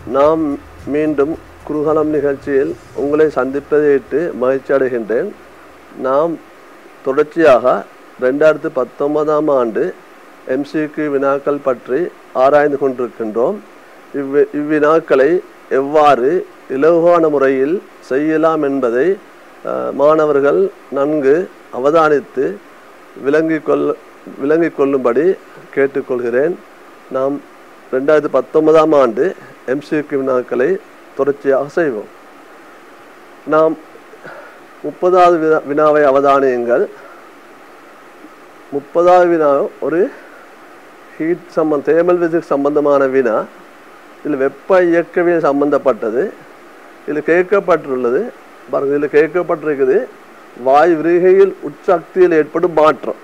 நாம் மீண்டும் குருகலம் நிகழ்ச்சியில் உங்களை சந்திப்பதையிட்டு மகிழ்ச்சி அடைகின்றேன் நாம் தொடர்ச்சியாக ரெண்டாயிரத்து பத்தொன்பதாம் ஆண்டு எம்சிக்கு வினாக்கள் பற்றி ஆராய்ந்து கொண்டிருக்கின்றோம் இவ்வி இவ்வினாக்களை எவ்வாறு இலகுவான முறையில் செய்யலாம் என்பதை அஹ், மாணவர்கள் நன்கு அவதானித்து விளங்கிக் கொள் விளங்கிக் கொள்ளும்படி கேட்டுக்கொள்கிறேன் நாம் ரெண்டாயிரத்தி பத்தொன்பதாம் ஆண்டு எம்சிக்கு வினாக்களை தொடர்ச்சியாக செய்வோம் நாம் முப்பதாவது வினா வினாவை அவதானியுங்கள் முப்பதாவது வினா ஒரு ஹீட் சம்பந்த தேமல் விசிக் சம்பந்தமான வினா இதில் வெப்ப இயக்கவியல் சம்பந்தப்பட்டது இதில் கேட்கப்பட்டுள்ளது பாருங்க இதில் கேட்கப்பட்டிருக்குது வாயு விரிகையில் உட்சக்தியில் ஏற்படும் மாற்றம்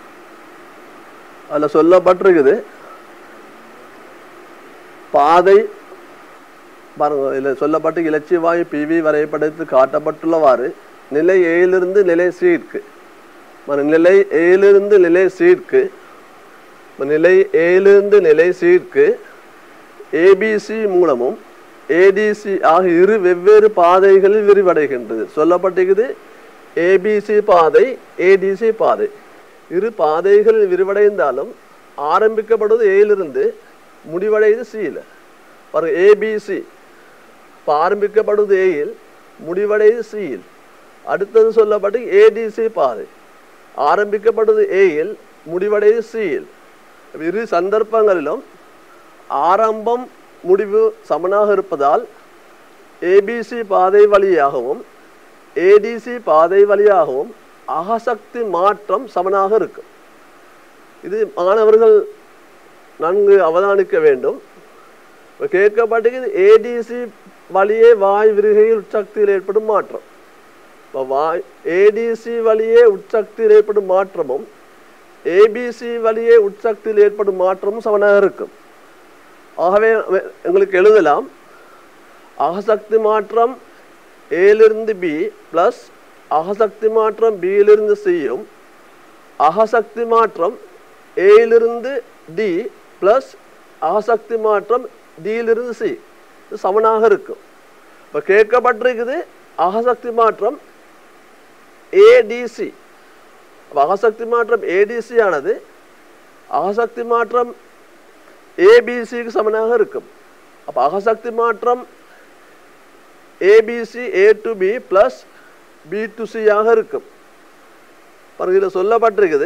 அதில் சொல்லப்பட்டிருக்குது பாதை பாருங்க இதில் சொல்லப்பட்டு இலட்சிய வாயு பிவி வரைபடத்தில் காட்டப்பட்டுள்ளவாறு நிலை ஏழிலிருந்து நிலை சீர்க்கு மறு நிலை ஏழிலிருந்து நிலை சீர்க்கு நிலை ஏழிலிருந்து நிலை சீர்க்கு ஏபிசி மூலமும் ஏடிசி ஆகிய இரு வெவ்வேறு பாதைகளில் விரிவடைகின்றது சொல்லப்பட்டிருக்குது ஏபிசி பாதை ஏடிசி பாதை இரு பாதைகளில் விரிவடைந்தாலும் ஆரம்பிக்கப்படுவது ஏயிலிருந்து முடிவடைவது சியில் பாருங்க ஏபிசி இப்போ ஆரம்பிக்கப்படுவது ஏயில் முடிவடைவது சியில் அடுத்தது சொல்லப்பட்டு ஏடிசி பாதை ஆரம்பிக்கப்படுவது ஏயில் முடிவடைவது சியில் இரு சந்தர்ப்பங்களிலும் ஆரம்பம் முடிவு சமனாக இருப்பதால் ஏபிசி பாதை வழியாகவும் ஏடிசி பாதை வழியாகவும் அகசக்தி மாற்றம் சமனாக இருக்கும் இது மாணவர்கள் நன்கு அவதானிக்க வேண்டும் இப்போ கேட்கப்பட்டது ஏடிசி வழியே வாய் விரிகையில் உற்சக்தியில் ஏற்படும் மாற்றம் இப்போ வாய் ஏடிசி வழியே உற்சக்தியில் ஏற்படும் மாற்றமும் ஏபிசி வழியே உட்சக்தியில் ஏற்படும் மாற்றமும் சமனாக இருக்கும் ஆகவே எ- எங்களுக்கு எழுதலாம் அகசக்தி மாற்றம் ஏலிருந்து பி ப்ளஸ் அகசக்தி மாற்றம் பியிலிருந்து சியும் அகசக்தி மாற்றம் ஏயிலிருந்து டி ப்ளஸ் அகசக்தி மாற்றம் டியிலிருந்து சி இது சமனாக இருக்கும் இப்போ கேட்கப்பட்டிருக்குது அகசக்தி மாற்றம் ஏடிசி அகசக்தி மாற்றம் ஏடிசி ஆனது அகசக்தி மாற்றம் ஏபிசிக்கு சமனாக இருக்கும் அப்போ அகசக்தி மாற்றம் ABC A to B plus B to சியாக இருக்கும் பாருங்க இதில் சொல்லப்பட்டிருக்குது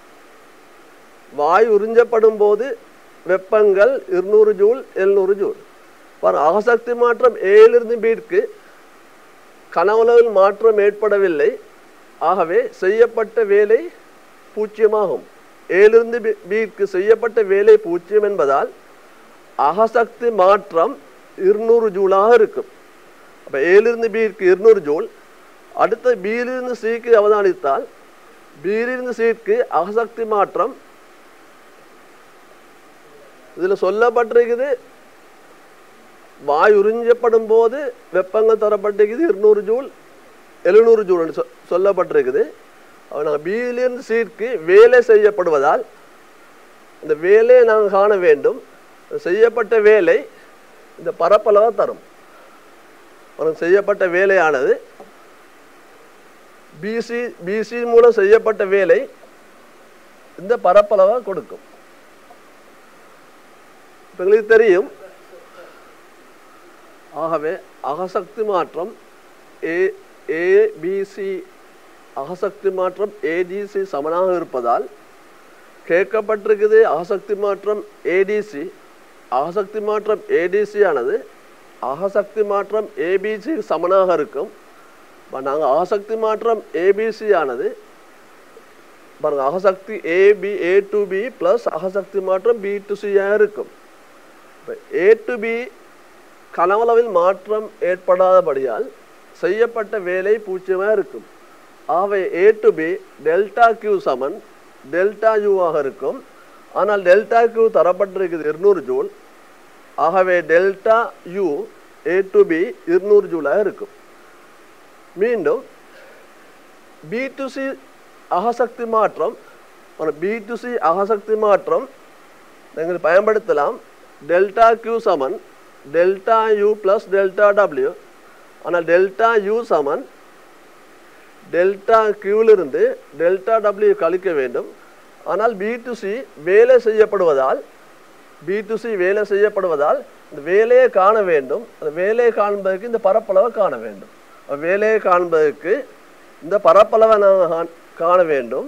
வாயு உறிஞ்சப்படும் போது வெப்பங்கள் இருநூறு ஜூல் எழுநூறு ஜூல் பாருங்க அகசக்தி மாற்றம் ஏழிலிருந்து பிக்கு கனவுளவில் மாற்றம் ஏற்படவில்லை ஆகவே செய்யப்பட்ட வேலை பூஜ்ஜியமாகும் ஏழிலிருந்து பி- பிக்கு செய்யப்பட்ட வேலை பூஜ்ஜியம் என்பதால் அகசக்தி மாற்றம் இருநூறு ஜூலாக இருக்கும் அப்போ ஏழிலிருந்து பிக்கு இருநூறு ஜூல் அடுத்த பியிலிருந்து சிக்கு அவதானித்தால் பியிலிருந்து சிக்கு அகசக்தி மாற்றம் இதில் சொல்லப்பட்டிருக்குது வாயு உறிஞ்சப்படும் போது வெப்பங்கள் தரப்பட்டிருக்குது இருநூறு ஜூல் எழுநூறு ஜூல் சொ சொல்லப்பட்டிருக்குது அப்ப நாங்கள் பியிலிருந்து சீட்க்கு வேலை செய்யப்படுவதால் இந்த வேலையை நாங்கள் காண வேண்டும் செய்யப்பட்ட வேலை இந்த பரப்பளவை தரும் உனக்கு செய்யப்பட்ட வேலையானது பிசி பிசி மூலம் செய்யப்பட்ட வேலை இந்த பரப்பளவை கொடுக்கும் இப்ப எங்களுக்கு தெரியும் ஆகவே அகசக்தி மாற்றம் ஏ ஏபிசி அகசக்தி மாற்றம் ஏடிசி சமனாக இருப்பதால் கேட்கப்பட்டிருக்குது அகசக்தி மாற்றம் ஏடிசி அகசக்தி மாற்றம் ஏடிசி ஆனது அகசக்தி மாற்றம் ஏபிசி சமனாக இருக்கும் நாங்கள் அகசக்தி மாற்றம் ஏபிசி ஆனது பாருங்க அகசக்தி AB A to B plus அகசக்தி மாற்றம் பி டு சியாக இருக்கும் இப்போ ஏ டு பி கனவளவில் மாற்றம் ஏற்படாதபடியால் செய்யப்பட்ட வேலை பூஜ்ஜியமாக இருக்கும் ஆகவே A to B delta Q சமன் டெல்டா யூவாக இருக்கும் ஆனால் டெல்டா கியூ தரப்பட்டிருக்குது இருநூறு ஜூல் ஆகவே delta U A to B இருநூறு ஜூலாக இருக்கும் மீண்டும் பி டு சி அகசக்தி மாற்றம் பி டு சி அகசக்தி மாற்றம் நீங்கள் பயன்படுத்தலாம் டெல்டா கியூ சமன் delta U plus delta W ஆனால் டெல்டா யூ சமன் டெல்டா கியூவிலிருந்து டெல்டா டபிள்யூ கழிக்க வேண்டும் ஆனால் பி டு சி வேலை செய்யப்படுவதால் பி டு சி வேலை செய்யப்படுவதால் இந்த வேலையை காண வேண்டும் அந்த வேலையை காண்பதற்கு இந்த பரப்பளவை காண வேண்டும் அப்ப வேலையை காண்பதற்கு இந்த பரப்பளவை நாங்கள் காண- காண வேண்டும்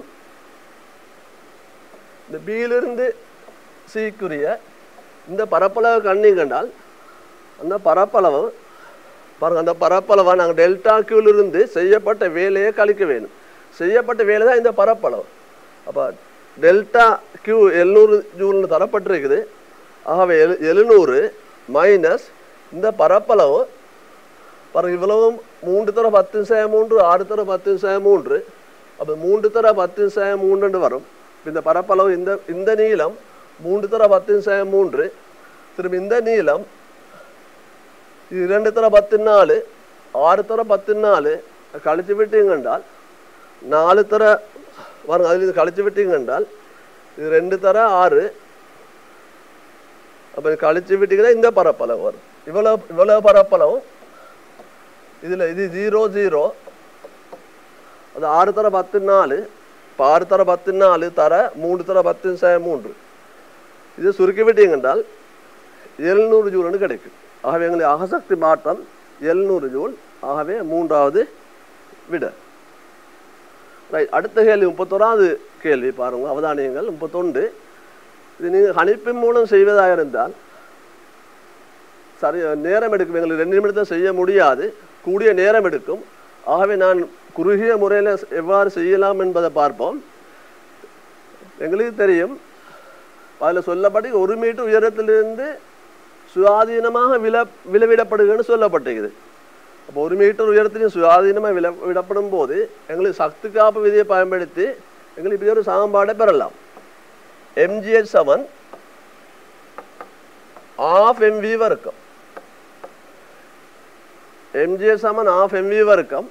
இந்த பியிலிருந்து சிக்குரிய இந்த பரப்பளவை கண்டீங்கன்றால் அந்த பரப்பளவு பாருங்க அந்த பரப்பளவை நாங்கள் டெல்டா கியூலிருந்து செய்யப்பட்ட வேலையை கழிக்க வேண்டும் செய்யப்பட்ட வேலை தான் இந்த பரப்பளவு அப்போ டெல்டா கியூ எழுநூறு ஜூல்னு தரப்பட்டிருக்குது ஆகவே எழு எழுநூறு மைனஸ் இந்த பரப்பளவு பாருங்க இவ்வளவும் மூன்று தர பத்து சேய மூன்று ஆறு தர பத்து சேய மூன்று அப்போ மூன்று தர பத்து சேய மூன்று வரும் இந்த பரப்பளவு இந்த இந்த நீளம் மூன்று தர பத்து சேய மூன்று திரும்ப இந்த நீளம் இது இரண்டு தர பத்து நாலு ஆறு தர பத்து நாலு கழிச்சு விட்டீங்க என்றால் நாலு தர பாருங்க அதில் இது கழிச்சு விட்டீங்க என்றால் இது ரெண்டு தர ஆறு அப்போ கழிச்சு விட்டீங்கன்னா இந்த பரப்பளவு வரும் இவ்வளோ இவ்வளோ பரப்பளவும் இதில் இது ஜீரோ ஜீரோ அது ஆறு தர பத்து நாலு இப்போ ஆறு தர பத்து நாலு தர மூணு தர பத்து சே மூன்று இது சுருக்கி விட்டீங்க என்றால் எழுநூறு ஜூல்னு கிடைக்கும் ஆகவே எங்களுக்கு அகசக்தி மாற்றம் எழுநூறு ஜூல் ஆகவே மூன்றாவது விட ரைட் அடுத்த கேள்வி முப்பத்தோராவது கேள்வி பாருங்க அவதானியங்கள் முப்பத்தொன்று இது நீங்கள் கணிப்பின் மூலம் செய்வதாக இருந்தால் சரி நேரம் எடுக்கும் எங்களுக்கு ரெண்டு நிமிடத்தை செய்ய முடியாது கூடிய நேரம் எடுக்கும் ஆகவே நான் குறுகிய முறையில் எவ்வாறு செய்யலாம் என்பதை பார்ப்போம் எங்களுக்கு தெரியும் அதில் சொல்லப்பட்டு ஒரு மீட்டர் உயரத்திலிருந்து சுயாதீனமாக வில விலவிடப்படுகிறன்னு சொல்லப்பட்டிருக்குது அப்போ ஒரு மீட்டர் உயரத்திலையும் சுயாதீனமாக வில விடப்படும் போது எங்களுக்கு சக்தி காப்பு விதியை பயன்படுத்தி எங்களுக்கு இப்படி ஒரு சாம்பாடை பெறலாம் எம்ஜிஹெச் செவன் ஆஃப் எம்வி வர்க்கம் எம்ஜிஹெச் சமன் ஆஃப் எம்வி வர்க்கம்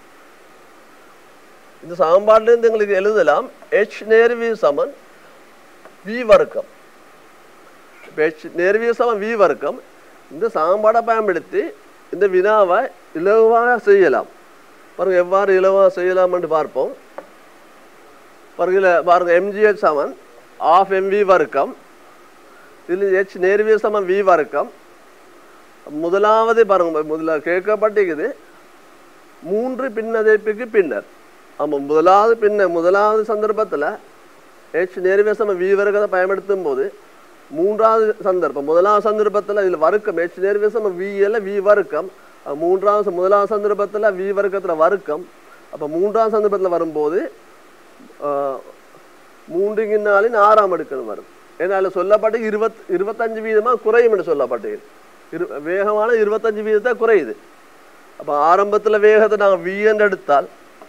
இந்த சாம்பாட்டிலிருந்து எங்களுக்கு எழுதலாம் ஹெச் நேர்வி சமன் வி வர்க்கம் இப்போ ஹெச் நேர்வி சமன் வி வர்க்கம் இந்த சாம்பாடை பயன்படுத்தி இந்த வினாவை இலகுவாக செய்யலாம் பாருங்க எவ்வாறு இலவாக செய்யலாம் என்று பார்ப்போம் பாருங்க பாருங்க எம்ஜிஹெச் சமன் ஆஃப் எம்வி வர்க்கம் இதில் ஹெச் நேர்விய சமன் வி வர்க்கம் முதலாவது பாருங்க முதல்ல கேட்கப்பட்டிருக்குது மூன்று பின்னதைப்புக்கு பின்னர் ஆமாம் முதலாவது பின்ன முதலாவது சந்தர்ப்பத்தில் ஹெச் நேர்வியசம வி வர்க்கத்தை பயன்படுத்தும் போது மூன்றாவது சந்தர்ப்பம் முதலாவது சந்தர்ப்பத்தில் இதில் வர்க்கம் ஹெச் நேர்வியசம வி எல்ல வி வர்க்கம் அஹ் மூன்றாவது ச- முதலாவது சந்தர்ப்பத்தில் வி வர்க்கத்தில் வர்க்கம் அப்போ மூன்றாவது சந்தர்ப்பத்தில் வரும்போது ஆஹ், மூன்றுங்கினாலின் ஆறாம் அடுக்கணும் வரும் ஏன்னா அதில் சொல்லப்பட்டு இருபத் இருபத்தஞ்சு வீதமாக குறையும் என்று சொல்லப்பட்டு இரு வேகமான இருபத்தஞ்சு வீதத்தை குறையுது அப்போ ஆரம்பத்தில் வேகத்தை நாங்கள் விஎன் எடுத்தால்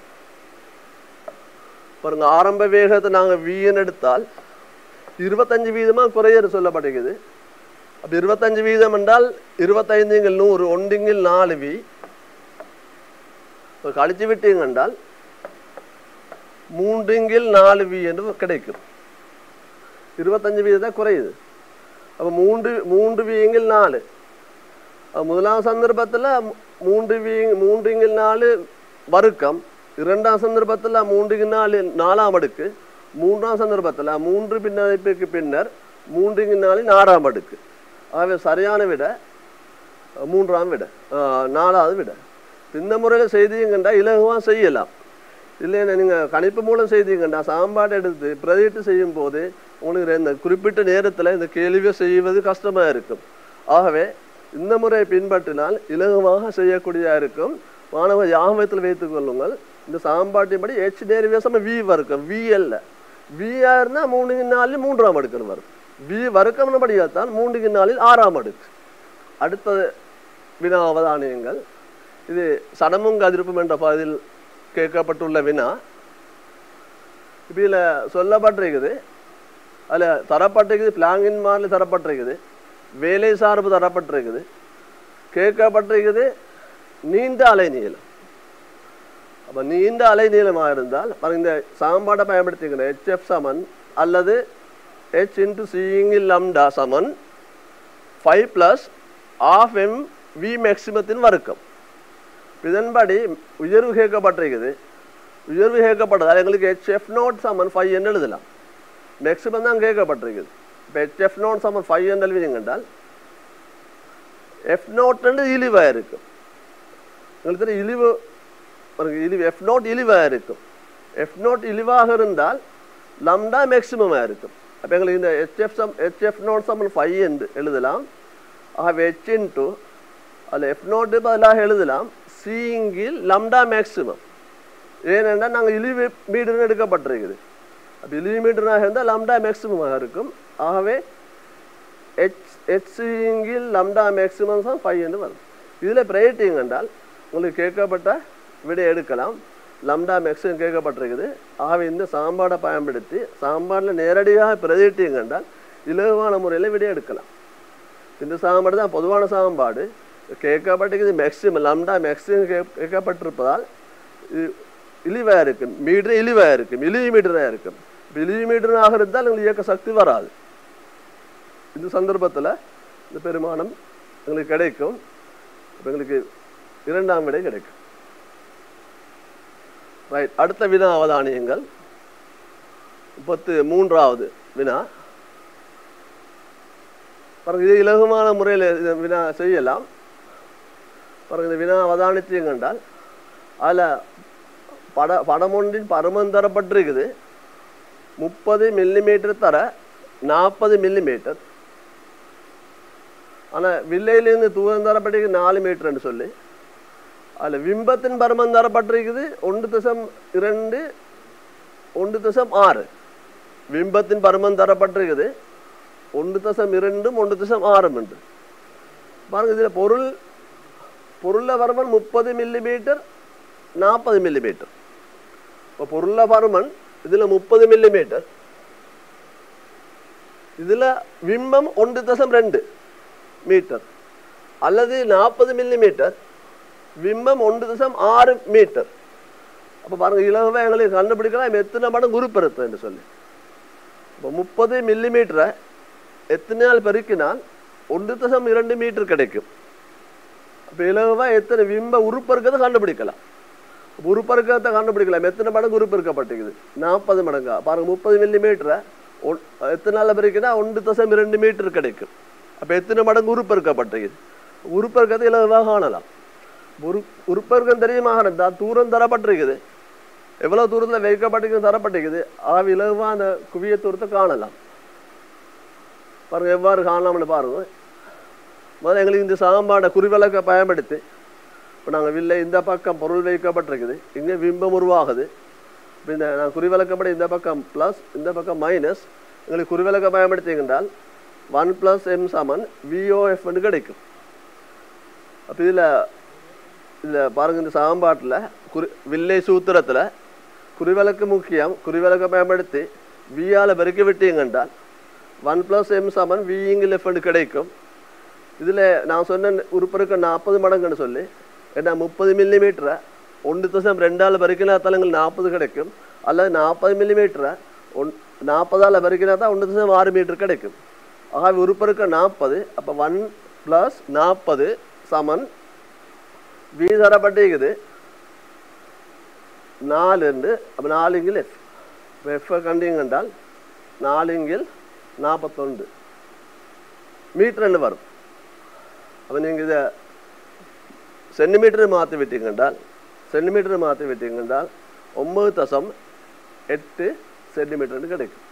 பாருங்க ஆரம்ப வேகத்தை நாங்கள் விஎன் எடுத்தால் இருபத்தஞ்சு வீதமாக குறைய சொல்லப்பட்டிருக்குது அப்போ இருபத்தஞ்சு வீதம் என்றால் இருபத்தைந்துங்கள் நூறு ஒன்றுங்கில் நாலு வி இப்போ கழிச்சு விட்டீங்க என்றால் மூன்றுங்கில் நாலு வி என்று கிடைக்கும் இருபத்தஞ்சு வீதத்தை குறையுது அப்போ மூன்று மூன்று வியங்கில் நாலு அப்ப முதலாம் சந்தர்ப்பத்தில் மூன்று வி மூன்றுங்கில் நாலு வர்க்கம் இரண்டாம் சந்தர்ப்பத்தில் மூன்றுங்கில் நாலு நாலாம் அடுக்கு மூன்றாம் சந்தர்ப்பத்தில் மூன்று பின்னமைப்புக்கு பின்னர் மூன்றுங்கில் நாலின் ஆறாம் அடுக்கு ஆகவே சரியான விட அஹ், மூன்றாம் விட அஹ், நாலாவது விட இந்த முறையில் செய்தீங்கண்டா இலகுவாக செய்யலாம் இல்லைன்னா நீங்கள் கணிப்பு மூலம் செய்தீங்கண்டா சாம்பாடு எடுத்து பிரதிட்டு செய்யும் போது உங்களுக்கு இந்த குறிப்பிட்ட நேரத்தில் இந்த கேள்வியை செய்வது கஷ்டமாக இருக்கும் ஆகவே இந்த முறையை பின்பற்றினால் இலகுவாக செய்யக்கூடியதாக இருக்கும் மாணவர் யாகமத்தில் வைத்துக் கொள்ளுங்கள் இந்த சாம்பாட்டின்படி ஹெச் டெரிவேசம் வி வர்க்கம் வி அல்ல விஆ இருந்தால் மூணுக்கு நாலில் மூன்றாம் அடுக்குன்னு வரும் வி வர்க்கம்னு படியாத்தான் மூன்றுக்கு நாலில் ஆறாம் அடுக்கு அடுத்த வினா அவதானியங்கள் இது சடமும் கதிர்ப்பும் என்ற பகுதியில் கேட்கப்பட்டுள்ள வினா இப்போ இதில் சொல்லப்பட்டிருக்குது அதில் தரப்பட்டிருக்குது பிளாங்கின் மாடல் தரப்பட்டிருக்குது வேலை சார்பு தரப்பட்டிருக்குது கேட்கப்பட்டிருக்குது நீண்ட அலை நீளம் அப்போ நீண்ட அலை நீளமாக இருந்தால் பாருங்க இந்த சாம்பாடை பயன்படுத்திக்கணும் ஹெச்எஃப் சமன் அல்லது ஹெச் இன்ட்டு சிங்கில் லம்டா சமன் five plus half M V மேக்சிமத்தின் வர்க்கம் இதன்படி உயர்வு கேட்கப்பட்டிருக்குது உயர்வு கேட்கப்பட்டதால் எங்களுக்கு ஹெச்எஃப் நோட் சமன் ஃபைவ் என்று எழுதலாம் மேக்சிமம் தான் கேட்கப்பட்டிருக்குது இப்போ ஹெச்எஃப் நோட் சமன் ஃபைவ் என்று எழுதிங்க என்றால் எஃப் நோட்டு இழிவாக இருக்கும் உங்களுக்கு தெரியும் இழிவு ஒரு இழிவு எஃப் நோட் இழிவாக இருக்கும் எஃப் நோட் இழிவாக இருந்தால் லம்டா மேக்சிமமாக இருக்கும் அப்போ எங்களுக்கு இந்த ஹெச்எஃப் சம் ஹெச்எஃப் நோட் சமன் ஃபைவ் என்று எழுதலாம் ஆகவே ஹெச் இன்ட்டு அதில் எஃப் நோட்டு பதிலாக எழுதலாம் சிங்கில் லம்டா மேக்சிமம் ஏனென்றால் நாங்கள் இழிவு மீட்டர்னு எடுக்கப்பட்டிருக்குது அப்போ இழிவு மீட்டராக இருந்தால் லம்டா மேக்சிமமாக இருக்கும் ஆகவே ஹெச் ஹெச்சிங்கில் லம்டா மேக்சிமம் தான் ஃபைவ் என்று வரும் இதில் பிரேட்டிங் என்றால் உங்களுக்கு கேட்கப்பட்ட விடை எடுக்கலாம் லம்டா மேக்ஸிமம் கேட்கப்பட்டிருக்குது ஆகவே இந்த சாம்பாடை பயன்படுத்தி சாம்பாடில் நேரடியாக பிரதிட்டிங் என்றால் இலகுவான முறையில் விடை எடுக்கலாம் இந்த சாம்பாடு தான் பொதுவான சாம்பாடு கேட்கப்பட்டிருக்குது மேக்ஸிமம் லம்டா மேக்ஸிமம் கே கேட்கப்பட்டிருப்பதால் இது இழிவாக இருக்கும் மீட்டர் இழிவாக இருக்கும் இழிவு மீட்டராக இருக்கும் இப்போ இழிவு மீட்டராக இருந்தால் உங்களுக்கு இயக்க சக்தி வராது இந்த சந்தர்ப்பத்தில் இந்த பெருமானம் எங்களுக்கு கிடைக்கும் இப்போ எங்களுக்கு இரண்டாம் விடை கிடைக்கும் ரைட் அடுத்த வினா அவதானியங்கள் முப்பத்து மூன்றாவது வினா பாருங்க இது இலகுமான முறையில் இதை வினா செய்யலாம் பாருங்க இந்த வினா அவதானித்தீங்க கண்டால் அதில் பட படம் ஒன்றின் பருமன் தரப்பட்டிருக்குது முப்பது மில்லிமீட்டர் தர நாற்பது மில்லிமீட்டர் ஆனால் வில்லையிலேருந்து தூரம் தரப்பட்டிருக்கு நாலு மீட்டர்னு சொல்லி அதில் விம்பத்தின் பருமன் தரப்பட்டிருக்குது ஒன்று தசம் இரண்டு ஒன்று தசம் ஆறு விம்பத்தின் பருமன் தரப்பட்டிருக்குது ஒன்று தசம் இரண்டும் ஒன்று தசம் ஆறும் என்று பாருங்க இதில் பொருள் பொருள பருமன் முப்பது மில்லிமீட்டர் நாற்பது மில்லிமீட்டர் இப்போ பொருள பருமன் இதில் முப்பது மில்லிமீட்டர் இதில் விம்பம் ஒன்று தசம் ரெண்டு மீட்டர் அல்லது நாற்பது மில்லிமீட்டர் விம்பம் ஒன்று தசம் ஆறு மீட்டர் அப்போ பாருங்க இலகுவாக எங்களுக்கு கண்டுபிடிக்கலாம் எத்தனை மடம் குருப்பெருத்து என்று சொல்லி இப்போ முப்பது மில்லிமீட்டரை எத்தனை நாள் பெருக்கினால் ஒன்று தசம் இரண்டு மீட்டர் கிடைக்கும் அப்போ இலகுவாக எத்தனை விம்ப உருப்பெருக்கத்தை கண்டுபிடிக்கலாம் உருப்பெருக்கத்தை கண்டுபிடிக்கலாம் எத்தனை மடங்கு உருப்பெருக்கப்பட்டிருக்குது நாற்பது மடங்கா பாருங்க முப்பது மில்லிமீட்டரை எத்தனை நாளில் பெருக்கினா ஒன்று தசம் இரண்டு மீட்டர் கிடைக்கும் அப்போ எத்தனை மடங்கு உருப்பெருக்கப்பட்டிருக்குது உருப்பெருக்கத்தை இலகுவாக காணலாம் உரு உருப்பெருக்கம் தெரியுமாக இருந்தால் தூரம் தரப்பட்டிருக்குது எவ்வளோ தூரத்தில் வைக்கப்பட்டிருக்கு தரப்பட்டிருக்குது ஆக இலகுவாக அந்த குவிய தூரத்தை காணலாம் பாருங்க எவ்வாறு காணலாம்னு பாருங்க முதல்ல எங்களுக்கு இந்த சாம்பாடை குறிவிளக்கை பயன்படுத்தி இப்போ நாங்கள் வில்லை இந்த பக்கம் பொருள் வைக்கப்பட்டிருக்குது இங்கே பிம்பம் உருவாகுது இப்போ இந்த நான் குறிவிளக்கப்படி இந்த பக்கம் ப்ளஸ் இந்த பக்கம் மைனஸ் எங்களுக்கு குறிவிளக்க பயன்படுத்திங்கன்றால் ஒன் ப்ளஸ் எம் சமன் விஓஎஃப்னு கிடைக்கும் அப்போ இதில் இதில் பாருங்க இந்த சாம்பாட்டில் குறி வில்லை சூத்திரத்தில் குறிவிளக்கு முக்கியம் குறிவிளக்கை பயன்படுத்தி வியால் பெருக்கி விட்டீங்கன்றால் ஒன் ப்ளஸ் எம் சமன் விஇங்கில் எஃப்னு கிடைக்கும் இதில் நான் சொன்ன உறுப்பிற்கு நாற்பது மடங்குன்னு சொல்லி ஏன்னா முப்பது மில்லிமீட்டரை ஒன்று தசம் ரெண்டால் பெருக்கினா தலங்கள் நாற்பது கிடைக்கும் அல்லது நாற்பது மில்லிமீட்டரை ஒன் நாற்பதால் பெருக்கினா தான் ஒன்று தசம் ஆறு மீட்டர் கிடைக்கும் ஆகவே உறுப்பிற்கு நாற்பது அப்போ ஒன் ப்ளஸ் நாற்பது சமன் வி தரப்பட்டிருக்குது நாலுண்டு அப்போ நாலுங்கில் எஃப் இப்போ எஃப்ஐ கண்டிங்க என்றால் நாலுங்கில் நாற்பத்தொண்டு மீட்டர்னு வரும் அப்போ நீங்கள் இதை சென்டிமீட்டர் மாற்றி விட்டீங்க என்றால் சென்டிமீட்டர் மாற்றி விட்டீங்க என்றால் ஒம்பது தசம் எட்டு சென்டிமீட்டர்னு கிடைக்கும்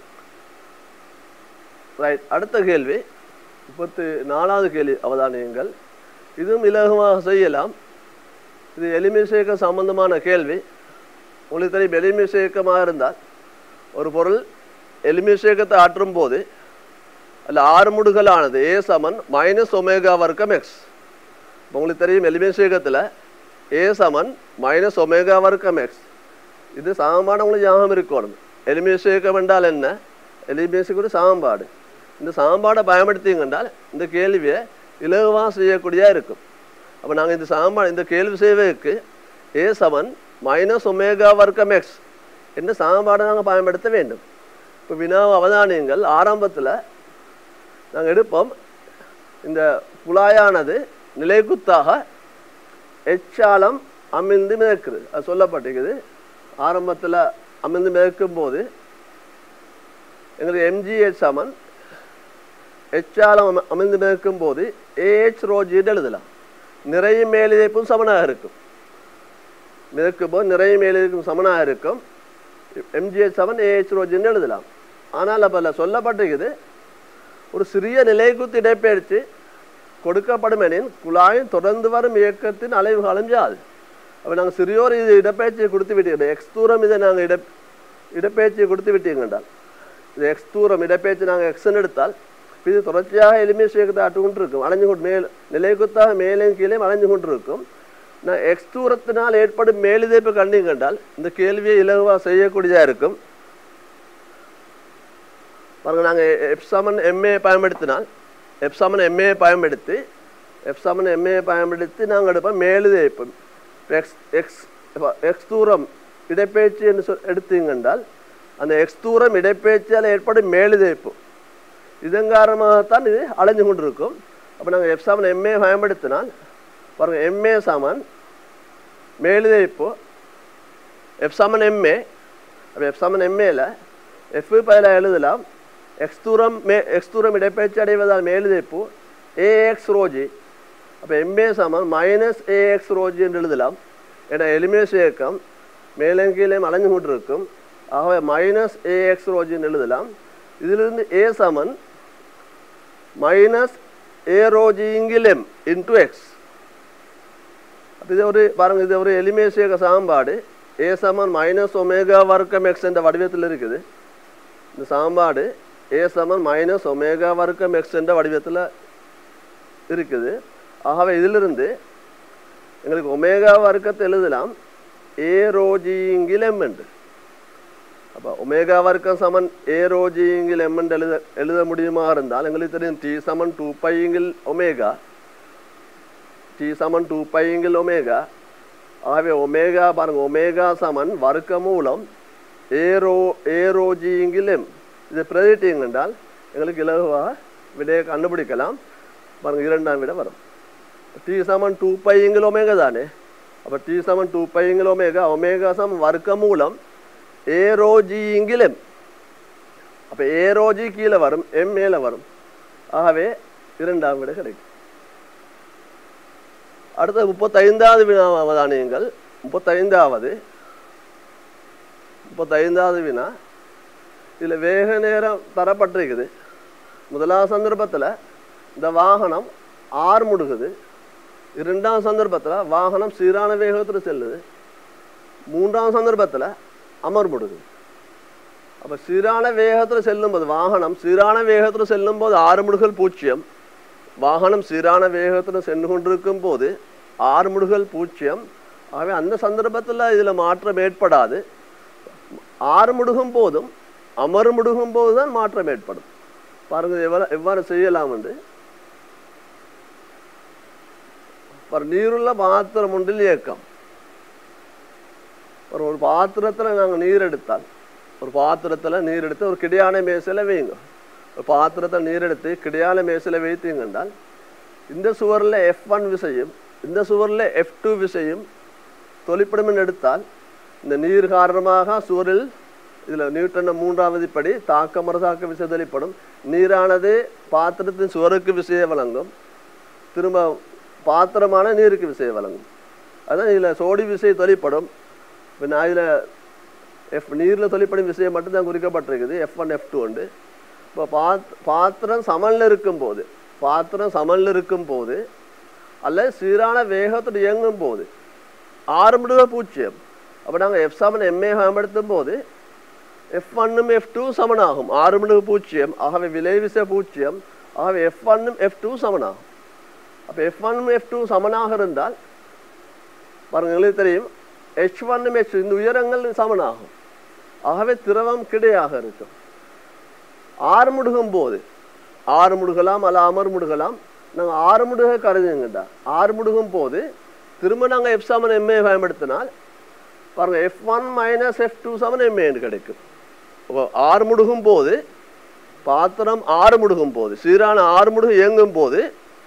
ரைட் அடுத்த கேள்வி முப்பத்து நாலாவது கேள்வி அவதானியங்கள் இதுவும் இலகுவாக செய்யலாம் இது எளிமை சேர்க்க சம்பந்தமான கேள்வி உங்களுக்கு தெரியும் எளிமை சேர்க்கமாக இருந்தால் ஒரு பொருள் எளிமை சேர்க்கத்தை ஆற்றும் போது அதில் ஆறு முடுகலானது ஏ சமன் மைனஸ் ஒமேகா வர்க்கம் எக்ஸ் உங்களுக்கு தெரியும் எளிமை சேர்க்கத்தில் ஏ சமன் மைனஸ் ஒமேகா வர்க்கம் எக்ஸ் இது சாம்பாடு உங்களுக்கு ஞாபகம் இருக்கணும் எளிமை சேர்க்கம் என்றால் என்ன எளிமை சேர்க்க சாம்பாடு இந்த சாம்பாடை பயன்படுத்திங்க என்றால் இந்த கேள்வியை இலகுவாக செய்யக்கூடியதாக இருக்கும் அப்போ நாங்கள் இந்த சாம்பாடு இந்த கேள்வி செய்வதற்கு ஏ சமன் மைனஸ் ஒமேகா வர்க்கம் எக்ஸ் என்ற சாம்பாடை நாங்கள் பயன்படுத்த வேண்டும் இப்போ வினா அவதானியங்கள் ஆரம்பத்தில் நாங்கள் எடுப்போம் இந்த குழாயானது நிலைக்குத்தாக எச்சாலம் அமிழ்ந்து மிதக்குது அது சொல்லப்பட்டிருக்குது ஆரம்பத்தில் அமிழ்ந்து மிதக்கும் போது எங்களுக்கு எம்ஜிஹெச் சமன் எச்சாலம் அம- அமிழ்ந்து மிதக்கும் போது ஏஹெச் ரோஜின்னு எழுதலாம் நிறைய மேலிதைப்பும் சமனாக இருக்கும் மிதக்கும் போது நிறைய மேலிதைப்பும் சமனாக இருக்கும் எம்ஜிஹெச் சமன் ஏஹெச் ரோஜின்னு எழுதலாம் ஆனால் அப்போ சொல்லப்பட்டிருக்குது ஒரு சிறிய நிலைக்குத்து இடைப்பெயர்ச்சி கொடுக்கப்படும் எனின் குழாயின் தொடர்ந்து வரும் இயக்கத்தின் அலைவு காலம் யாது அப்போ நாங்கள் சிறியோர் இது இடப்பெயர்ச்சியை கொடுத்து விட்டீங்க எக்ஸ் தூரம் இதை நாங்கள் இட இடப்பெயர்ச்சியை கொடுத்து விட்டீங்கன்றால் இது எக்ஸ் தூரம் இடப்பெயர்ச்சி நாங்கள் எக்ஸ்ன்னு எடுத்தால் இது தொடர்ச்சியாக எளிமையை சேர்க்கத்தை ஆட்டு கொண்டு இருக்கும் அலைஞ்சு கொண்டு மேல் நிலைக்குத்தாக மேலேயும் கீழே அலைஞ்சு கொண்டு இருக்கும் நான் எக்ஸ் தூரத்தினால் ஏற்படும் மேலிதைப்பு கண்டீங்க கண்டால் இந்த கேள்வியை இலகுவாக செய்யக்கூடியதாக இருக்கும் பாருங்க நாங்கள் எப்சாமன் எம்ஏ பயன்படுத்தினால் எப்சாமன் எம்ஏ பயன்படுத்தி எப்சாமன் எம்ஏ பயன்படுத்தி நாங்கள் எடுப்போம் மேலுதைப்போம் எக்ஸ் எக்ஸ் எக்ஸ் தூரம் இடைப்பெயர்ச்சி என்று சொல் எடுத்தீங்க என்றால் அந்த எக்ஸ் தூரம் இடைப்பெயர்ச்சியால் ஏற்படும் மேலுதைப்பு இதன் காரணமாகத்தான் இது அலைஞ்சு கொண்டிருக்கும் அப்போ நாங்கள் எப்சாமன் எம்ஏ பயன்படுத்தினால் பாருங்கள் எம்ஏ சமன் மேலுதைப்பு எப்சாமன் எம்ஏ அப்போ எப்சாமன் எம்ஏல எஃப் பதிலாக எழுதலாம் எக்ஸ் தூரம் மே எக்ஸ் தூரம் இடப்பெயர்ச்சி அடைவதால் மேலுதைப்பு ஏஎக்ஸ் ரோஜி அப்போ எம்ஏ சமன் மைனஸ் ஏஎக்ஸ் ரோஜி என்று எழுதலாம் ஏன்னா எலிமினேஷ் இயக்கம் மேலும் கீழே அலைஞ்சு கொண்டிருக்கும் ஆகவே மைனஸ் ஏஎக்ஸ் ரோஜின்னு எழுதலாம் இதிலிருந்து ஏ சமன் மைனஸ் ஏ ரோஜிங்கில் எம் இன்டு எக்ஸ் அப்ப இது ஒரு பாருங்க இது ஒரு எலிமேசியக சாம்பாடு ஏ சமன் மைனஸ் ஒமேகா வர்க்கம் எக்ஸ் என்ற வடிவத்தில் இருக்குது இந்த சாம்பாடு ஏ சமன் மைனஸ் ஒமேகா வர்க்கம் எக்ஸ் என்ற வடிவத்தில் இருக்குது ஆகவே இதிலிருந்து எங்களுக்கு ஒமேகா வர்க்கத்தை எழுதலாம் ஏ ரோஜிங்கில் எம் என்று அப்போ ஒமேகா வர்க்கம் சமன் ஏ ரோஜிங்கில் எம் என்று எழுத எழுத முடியுமா இருந்தால் எங்களுக்கு தெரியும் டி சமன் டூ பைங்கில் ஒமேகா டி சமன் டூ பைங்கில் ஒமேகா ஆகவே ஒமேகா பாருங்க ஒமேகா சமன் வர்க்க மூலம் ஏரோ ஏரோஜிங்கில் எம் இது பிரதிட்டீங்க என்றால் எங்களுக்கு இலகுவாக விடையை கண்டுபிடிக்கலாம் பாருங்க இரண்டாம் விட வரும் டி சமன் டூ பைங்கில் ஒமேகா தானே அப்போ டி சமன் டூ பைங்கில் ஒமேகா ஒமேகா சமன் வர்க்க மூலம் ஏரோஜிங்கில் எம் அப்போ ஏரோஜி கீழே வரும் எம் மேலே வரும் ஆகவே இரண்டாம் விட கிடைக்கும் அடுத்த முப்பத்தைந்தாவது வினா அவதானியங்கள் முப்பத்தைந்தாவது முப்பத்தைந்தாவது வினா இதில் வேக நேரம் தரப்பட்டிருக்குது முதலாவது சந்தர்ப்பத்தில் இந்த வாகனம் ஆறு முடுகுது இரண்டாம் சந்தர்ப்பத்தில் வாகனம் சீரான வேகத்தில் செல்லுது மூன்றாம் சந்தர்ப்பத்தில் அமர் முடுகுது அப்போ சீரான வேகத்தில் செல்லும்போது வாகனம் சீரான வேகத்தில் செல்லும்போது ஆறு முடுகல் பூஜ்ஜியம் வாகனம் சீரான வேகத்தில் சென்று கொண்டிருக்கும் போது ஆறு முடுகல் பூஜ்ஜியம் ஆகவே அந்த சந்தர்ப்பத்தில் இதில் மாற்றம் ஏற்படாது ஆறு முடுகும் போதும் அமர் முடுகும் போது தான் மாற்றம் ஏற்படும் பாருங்க எவ்வளோ எவ்வாறு செய்யலாம் என்று பாரு, நீருள்ள பாத்திரம் ஒன்றில் இயக்கம் ஒரு ஒரு பாத்திரத்தில் நாங்கள் நீர் எடுத்தால் ஒரு பாத்திரத்தில் நீர் எடுத்து ஒரு கிடையான மேசையில் வைங்க ஒரு பாத்திரத்தில் நீர் எடுத்து கிடையான மேசையில் வைத்தீங்க என்றால் இந்த சுவரில் எஃப் ஒன் விசையும் இந்த சுவரில் எஃப் டூ விசையும் தொழிற்படும் எடுத்தால் இந்த நீர் காரணமாக சுவரில் இதில் நியூட்டன் மூன்றாவது படி தாக்கமர தாக்க விசை தொழிற்படும் நீரானது பாத்திரத்தின் சுவருக்கு விசையை வழங்கும் திரும்ப பாத்திரமான நீருக்கு விசையை வழங்கும் அதான் இதில் சோடி விசை தொழிற்படும் இப்போ நான் இதில் எஃப் நீரில் தொழிற்படும் விஷயம் மட்டும்தான் குறிக்கப்பட்டிருக்குது எஃப் ஒன் எஃப் டூ உண்டு இப்போ பாத் பாத்திரம் சமனில் இருக்கும்போது பாத்திரம் சமனில் இருக்கும்போது அல்லது சீரான வேகத்தில் இயங்கும் போது ஆரம்பிடுவ பூஜ்ஜியம் அப்போ நாங்கள் எஃப் செவன் எம்ஏ பயன்படுத்தும் போது எஃப் ஒன்னும் எஃப் டூ சமனாகும் ஆரம்பிடுவ பூஜ்ஜியம் ஆகவே விளைவிசை பூஜ்ஜியம் ஆகவே எஃப் ஒன்னும் எஃப் டூ சமனாகும் அப்போ எஃப் ஒன்னும் எஃப் டூ சமனாக இருந்தால் பாருங்க எங்களுக்கு தெரியும் ஹெச் ஒன்னும் ஹெச் இந்த உயரங்கள் சமனாகும் ஆகவே திரவம் கிடையாக இருக்கும் ஆறு முடுகும் போது ஆறு முடுகலாம் அல்ல அமர் முடுகலாம் நாங்கள் ஆறு முடுக கருதுங்கடா ஆறு முடுகும் போது திரும்ப நாங்கள் எஃப் செவன் எம்ஏ பயன்படுத்தினால் பாருங்கள் F one minus F two செவன் எம்ஏன்னு கிடைக்கும் அப்போ ஆறு முடுகும் போது பாத்திரம் ஆறு முடுகும் போது சீரான ஆறு முடுகு இயங்கும் போது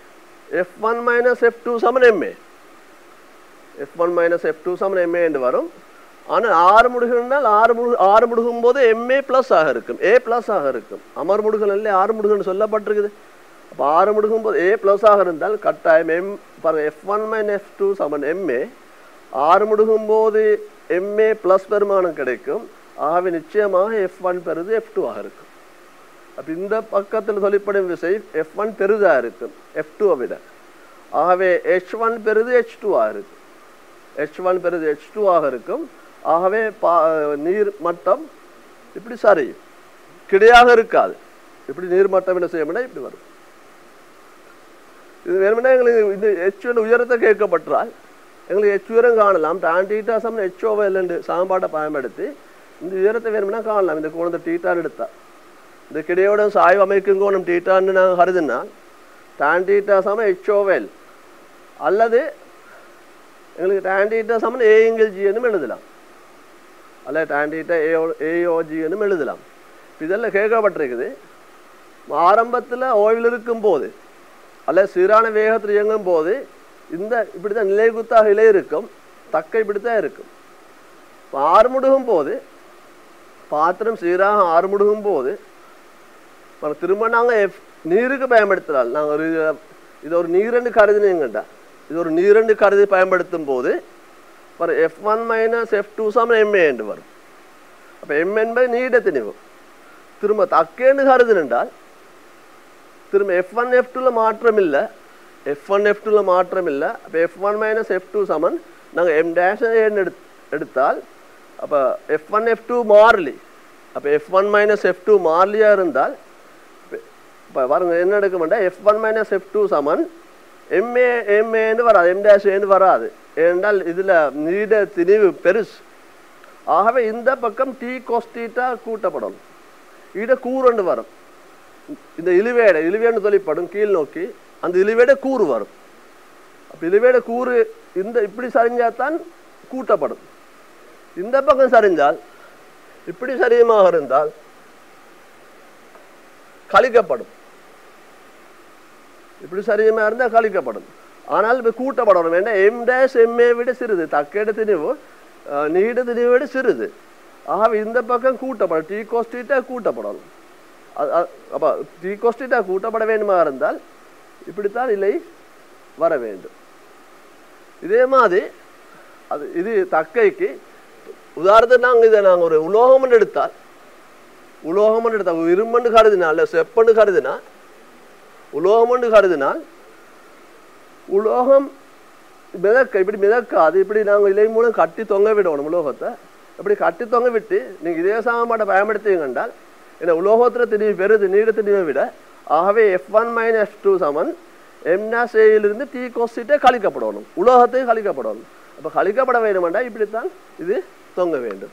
F one minus F two சமன் MA F one minus F two சமன் எம்ஏ என்று வரும் ஆனால் ஆறு முடுகுனால் ஆறு முடு ஆறு முடுகும் போது எம்ஏ ப்ளஸ் ஆக இருக்கும் ஏ ப்ளஸ் ஆக இருக்கும் அமர் முடுகல் இல்லை ஆறு முடுகல்னு சொல்லப்பட்டிருக்குது அப்போ ஆறு முடுகும் போது ஏ ப்ளஸ் ஆக இருந்தால் கட்டாயம் எம் பாருங்க F one minus F two சமன் எம்ஏ ஆறு முடுகும் போது எம்ஏ ப்ளஸ் பெருமானம் கிடைக்கும் ஆகவே நிச்சயமாக எஃப் ஒன் பெறுது எஃப் டூ ஆக இருக்கும் அப்போ இந்த பக்கத்தில் சொல்லப்படும் விசை எஃப் ஒன் பெரிதாக இருக்கும் எஃப் டூவை விட ஆகவே ஹெச் ஒன் பெரிது ஹெச் டூ ஆக இருக்கும் ஹெச் ஒன் பெரிது ஹெச் டூ ஆக இருக்கும் ஆகவே பா நீர் மட்டம் இப்படி சரியும் கிடையாக இருக்காது இப்படி நீர் மட்டம் என்ன செய்யணும்னா இப்படி வரும் இது வேணும்னா எங்களுக்கு இந்த ஹெச் உயரத்தை கேட்கப்பட்டால் எங்களுக்கு ஹெச் உயரம் காணலாம் டான் டீட்டா சமன் ஹெச் ஓவர் என்று சாம்பாட்டை பயன்படுத்தி இந்த உயரத்தை வேணும்னா காணலாம் இந்த கோணத்தை டீட்டான்னு எடுத்தா இந்த கிடையோட சாய்வு அமைக்கும் கோணம் டீட்டான்னு நாங்கள் கருதுனால் டான் டீட்டா சமன் ஹெச் ஓவல் அல்லது எங்களுக்கு டான் டீட்டா சமன் ஏஎங்கிள் ஜிஎனும் எழுதலாம் அல்ல டான் டீட்டா ஏஓ ஏஓஜிஎனும் எழுதலாம் இதெல்லாம் கேட்கப்பட்டிருக்குது ஆரம்பத்தில் ஓய்வில் இருக்கும் போது அல்ல சீரான வேகத்தில் இயங்கும் போது இந்த இப்படி தான் நிலை குத்தாக இலை இருக்கும் தக்க இப்படி தான் இருக்கும் ஆறுமுடுகும் போது பாத்திரம் சீராக ஆறுமுடுகும் போது திரும்ப நாங்கள் எஃப் நீருக்கு பயன்படுத்தலாம் நாங்கள் ஒரு இது ஒரு நீரெண்டு கருதினீங்கண்டா இது ஒரு நீரெண்டு கருதி பயன்படுத்தும் போது பாரு F one minus F two சமன் எம்ஏ என்று வரும் அப்போ எம் என்பது நீட திணிவு திரும்ப தக்கேன்னு கருதுனென்றால் திரும்ப எஃப் ஒன் எஃப் டூவில் மாற்றம் இல்லை எஃப் ஒன் எஃப் டூவில் மாற்றம் இல்லை அப்போ F one minus F two சமன் நாங்கள் எம் டேஷ் ஏன்னு எடு எடுத்தால் அப்போ எஃப் ஒன் எஃப் டூ மாறிலி அப்போ F one minus F two மாறிலியாக இருந்தால் இப்போ பாருங்க என்ன எடுக்க மாட்டேன் F one minus F two சமன் எம்ஏ எம்ஏன்னு வராது எம் டேஷ் ஏன்னு வராது ஏனென்றால் இதில் நீட திணிவு பெருசு ஆகவே இந்த பக்கம் டீ கொஸ்டீட்டா கூட்டப்படும் இட கூறுண்டு வரும் இந்த இழுவேட இழுவேன்னு சொல்லிப்படும் கீழ் நோக்கி அந்த இழுவேட கூறு வரும் அப்போ இழுவேட கூறு இந்த இப்படி சரிஞ்சாதான் கூட்டப்படும் இந்த பக்கம் சரிஞ்சால் இப்படி சரியமாக இருந்தால் கழிக்கப்படும் இப்படி சரியமாக இருந்தால் கழிக்கப்படும் ஆனால் இப்போ கூட்டப்படணும் வேண்டாம் எம் டேஷ் எம்ஏ விட சிறிது தக்கேட திணிவு நீட திணிவை விட சிறிது ஆகவே இந்த பக்கம் கூட்டப்படும் டீ கோஸ்டீட்டா கூட்டப்படணும் அப்போ டீ கோஸ்டீட்டா கூட்டப்பட வேண்டுமா இருந்தால் இப்படித்தான் இல்லை வர வேண்டும் இதே மாதிரி அது இது தக்கைக்கு உதாரணத்துக்கு நாங்கள் இதை நாங்கள் ஒரு உலோகம்னு எடுத்தால் உலோகம்னு எடுத்தால் இரும்புன்னு கருதினால் இல்லை செப்பன்னு கருதினா உலோகம்னு கருதினால் உலோகம் மிதக்க இப்படி மிதக்காது இப்படி நாங்கள் இலை மூலம் கட்டி தொங்க விடணும் உலோகத்தை இப்படி கட்டி தொங்க விட்டு நீங்கள் இதே சாமாட்டை பயன்படுத்துவீங்க என்றால் ஏன்னா உலோகத்தில் திணிவு பெருது நீட திணிவை விட ஆகவே F one minus F two சமன் எம்னாஸ் ஏயிலிருந்து டி கோஸ்டிட்டே கழிக்கப்படணும் உலோகத்தை கழிக்கப்படணும் அப்போ கழிக்கப்பட வேண்டுமெண்டா இப்படித்தான் இது தொங்க வேண்டும்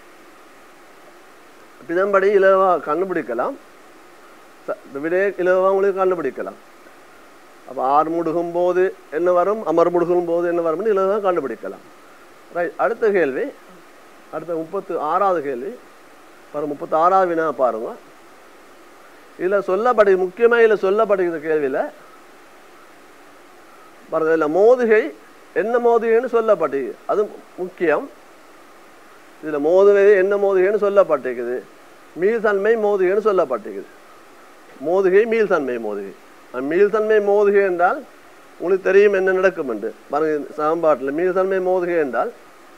இதன்படி இலவா கண்டுபிடிக்கலாம் விடைய இலவா உங்களுக்கு கண்டுபிடிக்கலாம் அப்போ ஆறு முடுகும் போது என்ன வரும் அமர் முடுகும் போது என்ன வரும்னு இலவா கண்டுபிடிக்கலாம் ரைட் அடுத்த கேள்வி அடுத்த முப்பத்து ஆறாவது கேள்வி பாருங்க முப்பத்தி ஆறாவது வினா பாருங்க இதில் சொல்லப்படு முக்கியமாக இதில் சொல்லப்படுகிற கேள்வியில் பாருங்க இதில் மோதுகை என்ன மோதுகைன்னு சொல்லப்பட்டிருக்கு அது முக்கியம் இதில் மோதுகை என்ன மோதுகைன்னு சொல்லப்பட்டிருக்குது மீள்தன்மை மோதுகைன்னு சொல்லப்பட்டிருக்குது மோதுகை மீள்தன்மை மோதுகை மீள்தன்மை மோதுகை என்றால் உங்களுக்கு தெரியும் என்ன நடக்கும் என்று பாருங்க சாம்பாட்டில் மீள்தன்மை மோதுகை என்றால்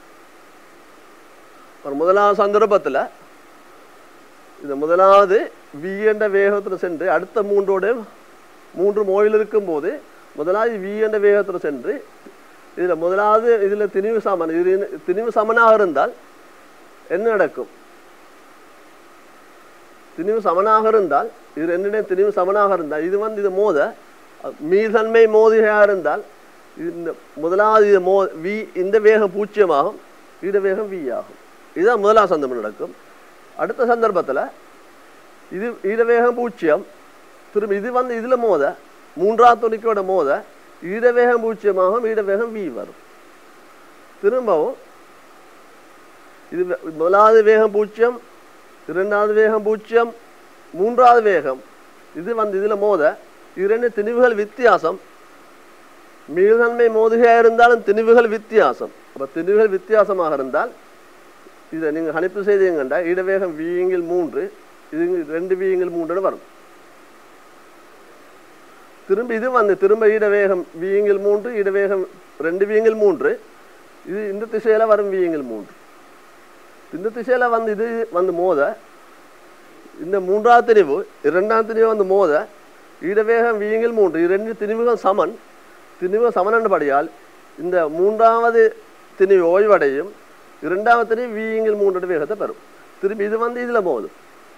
ஒரு முதலாவது சந்தர்ப்பத்தில் இந்த முதலாவது வி என்ற வேகத்தில் சென்று அடுத்த மூன்றோட மூன்று மோயில் இருக்கும்போது முதலாவது வி என்ற வேகத்தில் சென்று இதில் முதலாவது இதில் திணிவு சமன் இது திணிவு சமனாக இருந்தால் என்ன நடக்கும் திணிவு சமனாக இருந்தால் இது ரெண்டுடைய திணிவு சமனாக இருந்தால் இது வந்து இது மோத மீதன்மை மோதியாக இருந்தால் இந்த முதலாவது இது மோ வி இந்த வேகம் பூஜ்ஜியமாகும் இந்த வேகம் வி ஆகும் இதுதான் முதலாம் சந்தர்ப்பம் நடக்கும் அடுத்த சந்தர்ப்பத்தில் இது ஈர வேகம் பூஜ்ஜியம் திரும்ப இது வந்து இதில் மோத மூன்றாவது துணிக்கோட மோத ஈர வேகம் பூஜ்ஜியமாகும் ஈர வேகம் வி வரும் திரும்பவும் இது முதலாவது வேகம் பூஜ்ஜியம் இரண்டாவது வேகம் பூஜ்ஜியம் மூன்றாவது வேகம் இது வந்து இதில் மோத இரண்டு திணிவுகள் வித்தியாசம் மீள்தன்மை மோதுகையாக இருந்தாலும் திணிவுகள் வித்தியாசம் அப்போ திணிவுகள் வித்தியாசமாக இருந்தால் இதை நீங்கள் கணிப்பு செய்தீங்கண்டா இடவேகம் வீங்கில் மூன்று இது ரெண்டு வீங்கில் மூன்றுன்னு வரும் திரும்ப இது வந்து திரும்ப இடவேகம் வீங்கில் மூன்று இடவேகம் ரெண்டு வீங்கில் மூன்று இது இந்த திசையில வரும் வீங்கில் மூன்று இந்த திசையில வந்து இது வந்து மோத இந்த மூன்றாவது திணிவு இரண்டாம் திணிவு வந்து மோத இடவேகம் வீங்கில் மூன்று இது ரெண்டு திணிவுகள் சமன் திணிவு சமனபடியால் இந்த மூன்றாவது திணிவு ஓய்வடையும் இரண்டாவது திணிவு வீங்கில் மூன்று வேகத்தை பெறும் திரும்பி இது வந்து இதுல மோதும்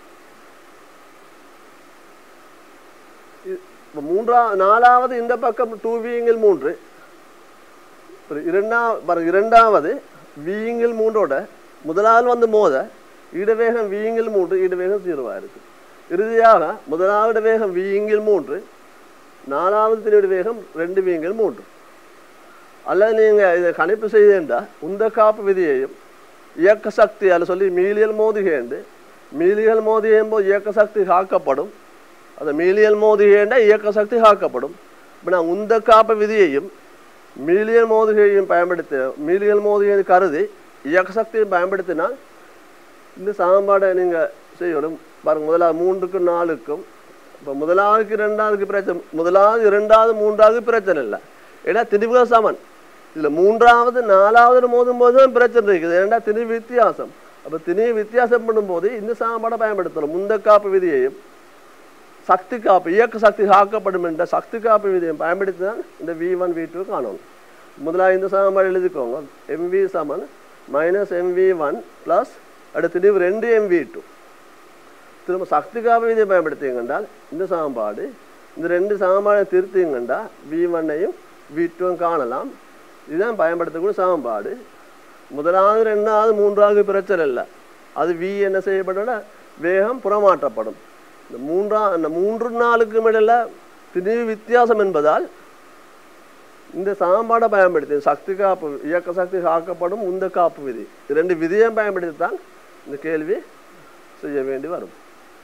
இப்ப மூன்றா நாலாவது இந்த பக்கம் டூ வீங்கில் மூன்று இரண்டா பாருங்க, இரண்டாவது வீங்கில் மூன்றோட முதலாவது வந்து மோத இடவேகம் வீங்கில் மூன்று இடவேகம் ஜீரோவா இருக்கு இறுதியாக முதலாவது வேகம் வீங்கில் மூன்று நாலாவது திணிவிட வேகம் ரெண்டு வீங்கில் மூன்று அல்லது நீங்க இதை கணிப்பு செய்தா உந்த காப்பு விதியையும் இயக்க சக்தி அதில் சொல்லி மீலியல் மோதுகேண்டு மீலியல் மோதியும் போது இயக்க சக்தி காக்கப்படும் அந்த மீலியல் மோதுகேண்ட இயக்க சக்தி காக்கப்படும் இப்போ நான் உந்த காப்பு விதியையும் மீலியல் மோதுகையையும் பயன்படுத்தி மீலியல் மோதுகையை கருதி இயக்க சக்தியும் பயன்படுத்தினால் இந்த சாம்பாடை நீங்க செய்யணும் பாருங்க முதலாவது மூன்றுக்கும் நாலுக்கும் இப்போ முதலாவதுக்கு இரண்டாவதுக்கு பிரச்சனை முதலாவது இரண்டாவது மூன்றாவது பிரச்சனை இல்லை ஏன்னா திணிவுகள் சமன் இதுல மூன்றாவது நாலாவது மோதும் போது தான் பிரச்சனை இருக்குது ஏன்னா திணிவு வித்தியாசம் அப்ப திணிவு வித்தியாசம் பண்ணும்போது இந்த சாம்பாடை பயன்படுத்தணும் முந்த காப்பு விதியையும் சக்தி காப்பு இயக்க சக்தி காக்கப்படும் என்ற சக்தி காப்பு விதியை பயன்படுத்தி தான் இந்த வி ஒன் வி டூ காணணும் முதலாவது இந்த சாம்பாடு எழுதிக்கோங்க எம்வி சமன் மைனஸ் எம்வி ஒன் ப்ளஸ் அடுத்து திணிவு ரெண்டு எம்வி டூ திரும்ப சக்தி காப்பு விதியை பயன்படுத்திங்கண்டால் இந்த சாம்பாடு இந்த ரெண்டு சாம்பாடை திருத்திங்கண்டா வி ஒன்னையும் வி டூவும் காணலாம் இதுதான் பயன்படுத்தக்கூடிய சாம்பாடு முதலாவது ரெண்டாவது மூன்றாவது பிரச்சனை இல்லை அது வி என்ன செய்யப்படும் வேகம் புறமாற்றப்படும் இந்த மூன்றா இந்த மூன்று நாளுக்கு இடையில திணிவு வித்தியாசம் என்பதால் இந்த சாம்பாடை பயன்படுத்தி சக்தி காப்பு இயக்க சக்தி காக்கப்படும் உந்த காப்பு விதி இது ரெண்டு விதியை பயன்படுத்தி இந்த கேள்வி செய்ய வேண்டி வரும்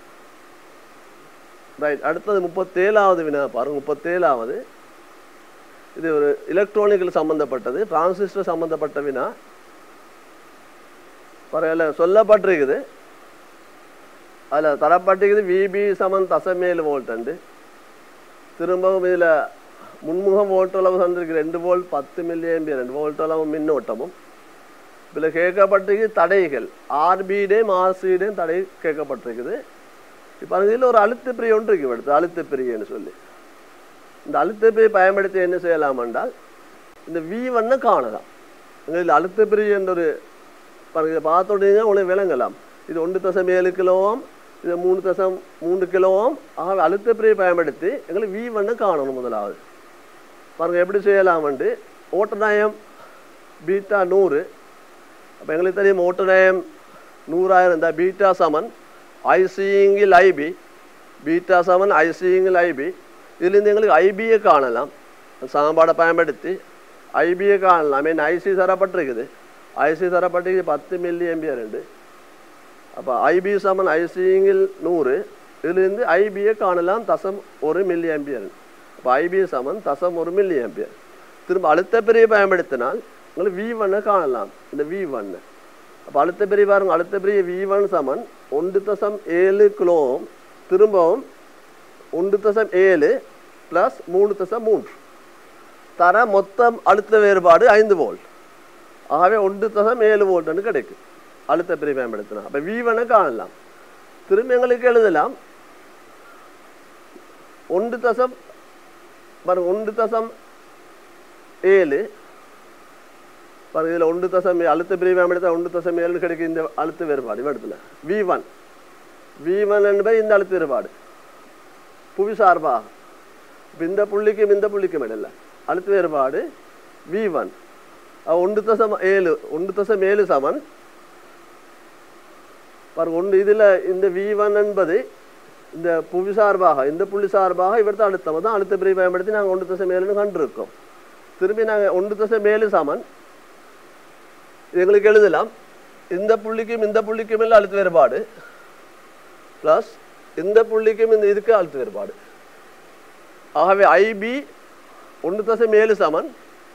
ரைட் அடுத்தது முப்பத்தேழாவது வினா பாருங்க முப்பத்தேழாவது இது ஒரு எலக்ட்ரானிக்கல் சம்பந்தப்பட்டது டிரான்சிஸ்டர் சம்பந்தப்பட்ட வினா பரவாயில்ல சொல்லப்பட்டிருக்குது அதில் தரப்பட்டிருக்குது விபி சமன் தசமேழு வோல்ட் அண்டு திரும்பவும் இதில் முன்முகம் வோல்ட் அளவு தந்திருக்கு ரெண்டு வோல்ட் பத்து மில்லியம்பி ரெண்டு வோல்ட் அளவு மின்னோட்டமும் இதில் கேட்கப்பட்டிருக்கு தடைகள் ஆர்பிடையும் ஆர்சிடையும் தடை கேட்கப்பட்டிருக்குது இப்போ இதில் ஒரு அழுத்த பிரிவு ஒன்று இருக்கு எடுத்து அழுத்த பிரியன்னு சொல்லி இந்த அழுத்த பிரிவை பயன்படுத்தி என்ன செய்யலாம் என்றால் இந்த வி ஒன்னை காணலாம் இதில் அழுத்த பிரிவு என்ற ஒரு பாருங்க பார்த்தோடனே உனக்கு விளங்கலாம் இது ஒன்று தசம் ஏழு கிலோவாம் இது மூணு தசம் மூன்று கிலோவாம் ஆக அழுத்த பிரிவை பயன்படுத்தி எங்களுக்கு வி ஒன்னை காணணும் முதலாவது பாருங்க எப்படி செய்யலாம்ண்டு ஓட்டநாயம் பீட்டா நூறு அப்போ எங்களுக்கு தெரியும் ஓட்டநாயம் நூறாயிரம் இருந்தால் பீட்டா சமன் ஐசிங்கில் ஐபி பீட்டா சமன் ஐசிங்கில் ஐபி இதுலேருந்து எங்களுக்கு ஐபியை காணலாம் சாம்பாடை பயன்படுத்தி ஐபியை காணலாம் மீன் ஐசி தரப்பட்டிருக்குது ஐசி தரப்பட்டிருக்கு பத்து மில்லி எம்பியர் உண்டு அப்போ ஐபி சமன் ஐசிங்கில் நூறு இதுலேருந்து ஐபியை காணலாம் தசம் ஒரு மில்லி எம்பியர் அப்போ ஐபி சமன் தசம் ஒரு மில்லி எம்பியர் திரும்ப அழுத்த பிரிவை பயன்படுத்தினால் உங்களுக்கு வி ஒன்னை காணலாம் இந்த வி ஒன்னு அப்போ அழுத்த பிரிவு பாருங்க அழுத்த பிரிவு வி ஒன் சமன் ஒன்று தசம் ஏழு கிலோவும் திரும்பவும் ஒன்று தசம் ஏழு ப்ளஸ் மூணு தசம் மூன்று தர மொத்தம் அழுத்த வேறுபாடு ஐந்து வோல்ட் ஆகவே ஒன்று தசம் ஏழு வோல்ட்னு கிடைக்கும் அழுத்த பிரிவு பயன்படுத்தினா அப்போ வி ஒன்னை காணலாம் திரும்ப எங்களுக்கு எழுதலாம் ஒன்று தசம் பாருங்க ஒன்று தசம் ஏழு பாருங்க இதில் ஒன்று தசம் ஏ- அழுத்த பிரிவு பயன்படுத்தா ஒன்று தசம் ஏழுன்னு கிடைக்கும் இந்த அழுத்த வேறுபாடு இந்த இடத்துல வி ஒன் வி ஒன் என்பது இந்த அழுத்த வேறுபாடு புவி சார்பாக இப்ப இந்த புள்ளிக்கும் இந்த புள்ளிக்கும் இடையில அழுத்த வேறுபாடு வி ஒன் ஒன்று தசம் ஏழு ஒன்று தசம் ஏழு சமன் பாருங்க ஒன்று இதில் இந்த வி ஒன் என்பது இந்த புவி சார்பாக இந்த புள்ளி சார்பாக இவர்த்த அழுத்தம் தான் அழுத்த பிரிவு பயன்படுத்தி நாங்கள் ஒன்று தசம் ஏழுன்னு கண்டிருக்கோம் திரும்பி நாங்கள் ஒன்று தசம் ஏழு சமன் இது எங்களுக்கு எழுதலாம் இந்த புள்ளிக்கும் இந்த புள்ளிக்கும் இல்லை அழுத்த வேறுபாடு ப்ளஸ் இந்த புள்ளிக்கும் இந்த இதுக்கு அழுத்த வேறுபாடு ஆகவே ஐபி ஒன்று தசம் ஏழு சமன்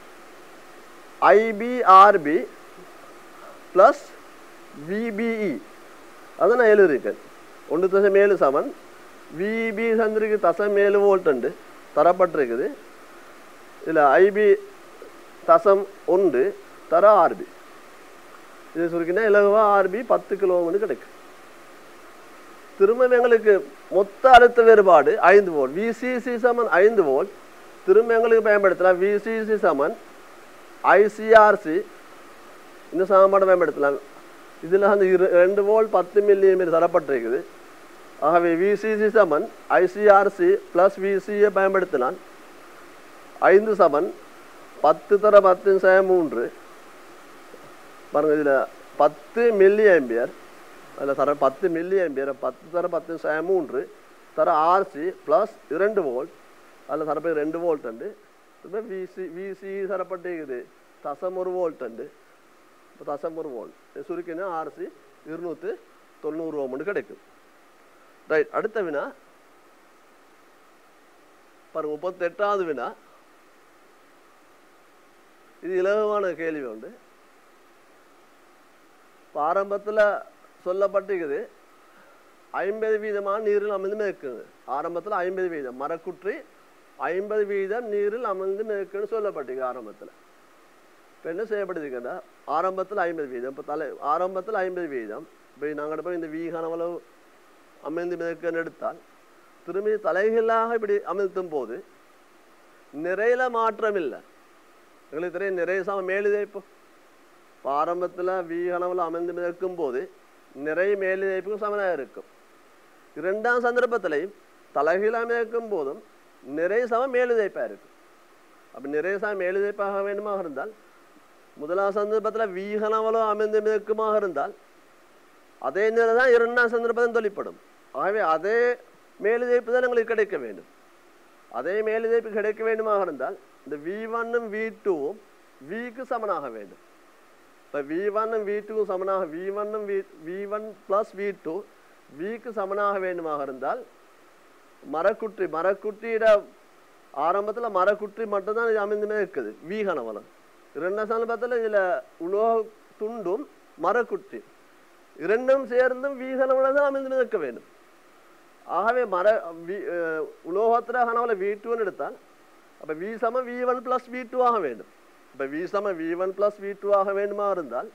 ஐபிஆர்பி ப்ளஸ் விபிஇ அதை நான் எழுதியிருக்கேன் ஒன்று தசம் ஏழு சமன் விபி சந்திரிக்கு தசம் ஏழு வோல்ட் உண்டு தரப்பட்டிருக்குது இதில் ஐபி தசம் ஒன்று தர ஆர்பி இது சுருக்கினா இலகுவா ஆர்பி பத்து கிலோமீட்டர் கிடைக்கும் திரும்ப எங்களுக்கு மொத்த அழுத்த வேறுபாடு ஐந்து வோல்ட் விசிசி சமன் ஐந்து வோல்ட் திரும்ப எங்களுக்கு பயன்படுத்தலாம் விசிசி சமன் ஐசிஆர்சி இந்த சமன்பாடை பயன்படுத்தலாம் இதில் அந்த இரு ரெண்டு வோல்ட் பத்து மில்லிமீட்டர் தரப்பட்டிருக்குது ஆகவே விசிசி சமன் ஐசிஆர்சி ப்ளஸ் விசியை பயன்படுத்தினால் ஐந்து சமன் பத்து தர பத்து சய மூன்று பாருங்க இதில் பத்து மில்லி ஆம்பியர் அதில் தர பத்து மில்லி ஆம்பியர் பத்து தர பத்து சய மூன்று தர ஆர்சி ப்ளஸ் இரண்டு வோல்ட் அதில் தரப்போய் ரெண்டு வோல்ட் உண்டு இப்போ விசி விசி தரப்பட்டிருக்குது தசம் ஒரு வோல்ட் உண்டு இப்போ தசம் ஒரு வோல்ட் இது சுருக்கினா ஆர்சி இருநூற்று தொண்ணூறு ஓம் கிடைக்கும் ரைட் அடுத்த வினா பாருங்க முப்பத்தெட்டாவது வினா இது இலகுவான கேள்வி உண்டு இப்போ ஆரம்பத்தில் சொல்லப்பட்டிருக்குது ஐம்பது வீதமான நீரில் அமிழ்ந்து மிதக்குது ஆரம்பத்தில் ஐம்பது வீதம் மரக்குற்றி ஐம்பது வீதம் நீரில் அமிழ்ந்து மிதக்குன்னு சொல்லப்பட்டிருக்கு ஆரம்பத்தில் இப்போ என்ன செய்யப்படுதுங்கன்னா ஆரம்பத்தில் ஐம்பது வீதம் இப்போ தலை ஆரம்பத்தில் ஐம்பது வீதம் இப்போ நாங்கள் போய் இந்த வீகான அளவு அமிழ்ந்து மிதக்குன்னு எடுத்தால் திரும்பி தலைகளாக இப்படி அமிழ்த்தும் போது நிறையில மாற்றம் இல்லை எங்களுக்கு தெரியும் நிறைய சம மேலுதே இப்போ இப்போ ஆரம்பத்தில் வி அளவில் அமிழ்ந்து மிதக்கும் போது நிறை மேலுதைப்புக்கும் சமனாக இருக்கும் இரண்டாம் சந்தர்ப்பத்திலையும் தலைகீழாக மிதக்கும் போதும் நிறை சம மேலுதைப்பாக இருக்கும் அப்போ நிறைய சம மேலுதைப்பாக வேண்டுமாக இருந்தால் முதலாம் சந்தர்ப்பத்தில் வீகனவளோ அமிழ்ந்து மிதக்குமாக இருந்தால் அதே நிலை தான் இரண்டாம் சந்தர்ப்பத்தில் தொழிற்படும் ஆகவே அதே மேலுதைப்பு தான் எங்களுக்கு கிடைக்க வேண்டும் அதே மேலுதைப்பு கிடைக்க வேண்டுமாக இருந்தால் இந்த வி ஒன்னும் வி டூவும் விக்கு சமனாக வேண்டும் இப்போ வி ஒன்னும் வி டூவும் சமனாக வி ஒன்னும் V V one plus V two விக்கு சமனாக வேண்டுமாக இருந்தால் மரக்குற்றி மரக்குற்றியிட ஆரம்பத்தில் மரக்குற்றி மட்டும்தான் இது அமைந்துமே இருக்குது வி கணவலம் இரண்டாம் சந்தர்ப்பத்தில் இதில் உலோக துண்டும் மரக்குற்றி இரண்டும் சேர்ந்தும் வி கணவலம் தான் அமைந்து நிற்க வேண்டும் ஆகவே மர வி உலோகத்தில் கனவுல வி டூன்னு எடுத்தால் அப்போ வி சம V one plus V two ஆக வேண்டும் இப்போ வி சம V one plus V two ஆக வேண்டுமா இருந்தால்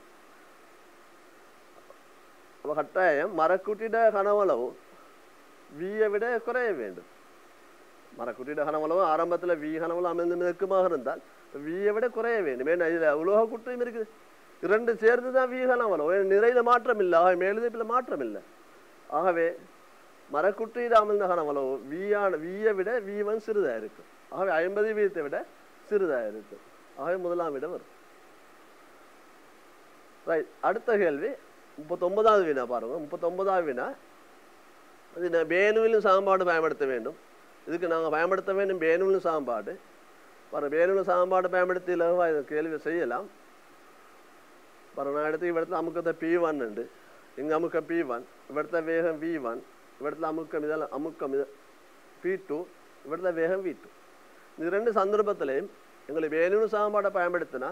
அப்ப கட்டாயம் மரக்குட்டிட கனவளவு வியை விட குறைய வேண்டும் மரக்குட்டிட கனவளவு ஆரம்பத்தில் வி கனவளவு அமைந்து நிற்குமாக இருந்தால் வியை விட குறைய வேண்டும் ஏன்னா இதில் உலோக குற்றியும் இருக்குது இரண்டு சேர்ந்து தான் வி கனவளவு நிறையில மாற்றம் இல்லை ஆகவே மேலுதைப்பில் மாற்றம் இல்லை ஆகவே மரக்குற்றியில் அமிழ்ந்த கனவளவு வியான வியை விட வி ஒன் சிறிதாக இருக்கும் ஆகவே ஐம்பது வீதத்தை விட சிறிதாக இருக்கும் ஆகவே முதலாம் விட வரும் ரைட் அடுத்த கேள்வி முப்பத்தொன்பதாவது வினா பாருங்க முப்பத்தொன்பதாவது வினா இது பேனுவிலும் சாம்பாடு பயன்படுத்த வேண்டும் இதுக்கு நாங்கள் பயன்படுத்த வேண்டும் பேனுவிலும் சாம்பாடு பாருங்க பேனுவிலும் சாம்பாடு பயன்படுத்தி இலகுவாக இந்த கேள்வி செய்யலாம் பாருங்க நான் எடுத்து இவ்விடத்துல அமுக்கத்தை பி ஒன் உண்டு இங்கே அமுக்க பி ஒன் இவ்விடத்துல வேகம் வி ஒன் இவ்விடத்துல அமுக்கம் இதெல்லாம் அமுக்கம் இது பி டூ இவ்விடத்துல வேகம் வி டூ இது ரெண்டு சந்தர்ப்பத்திலையும் எங்களுக்கு வேணும்னு சாம்பாடை பயன்படுத்தினால்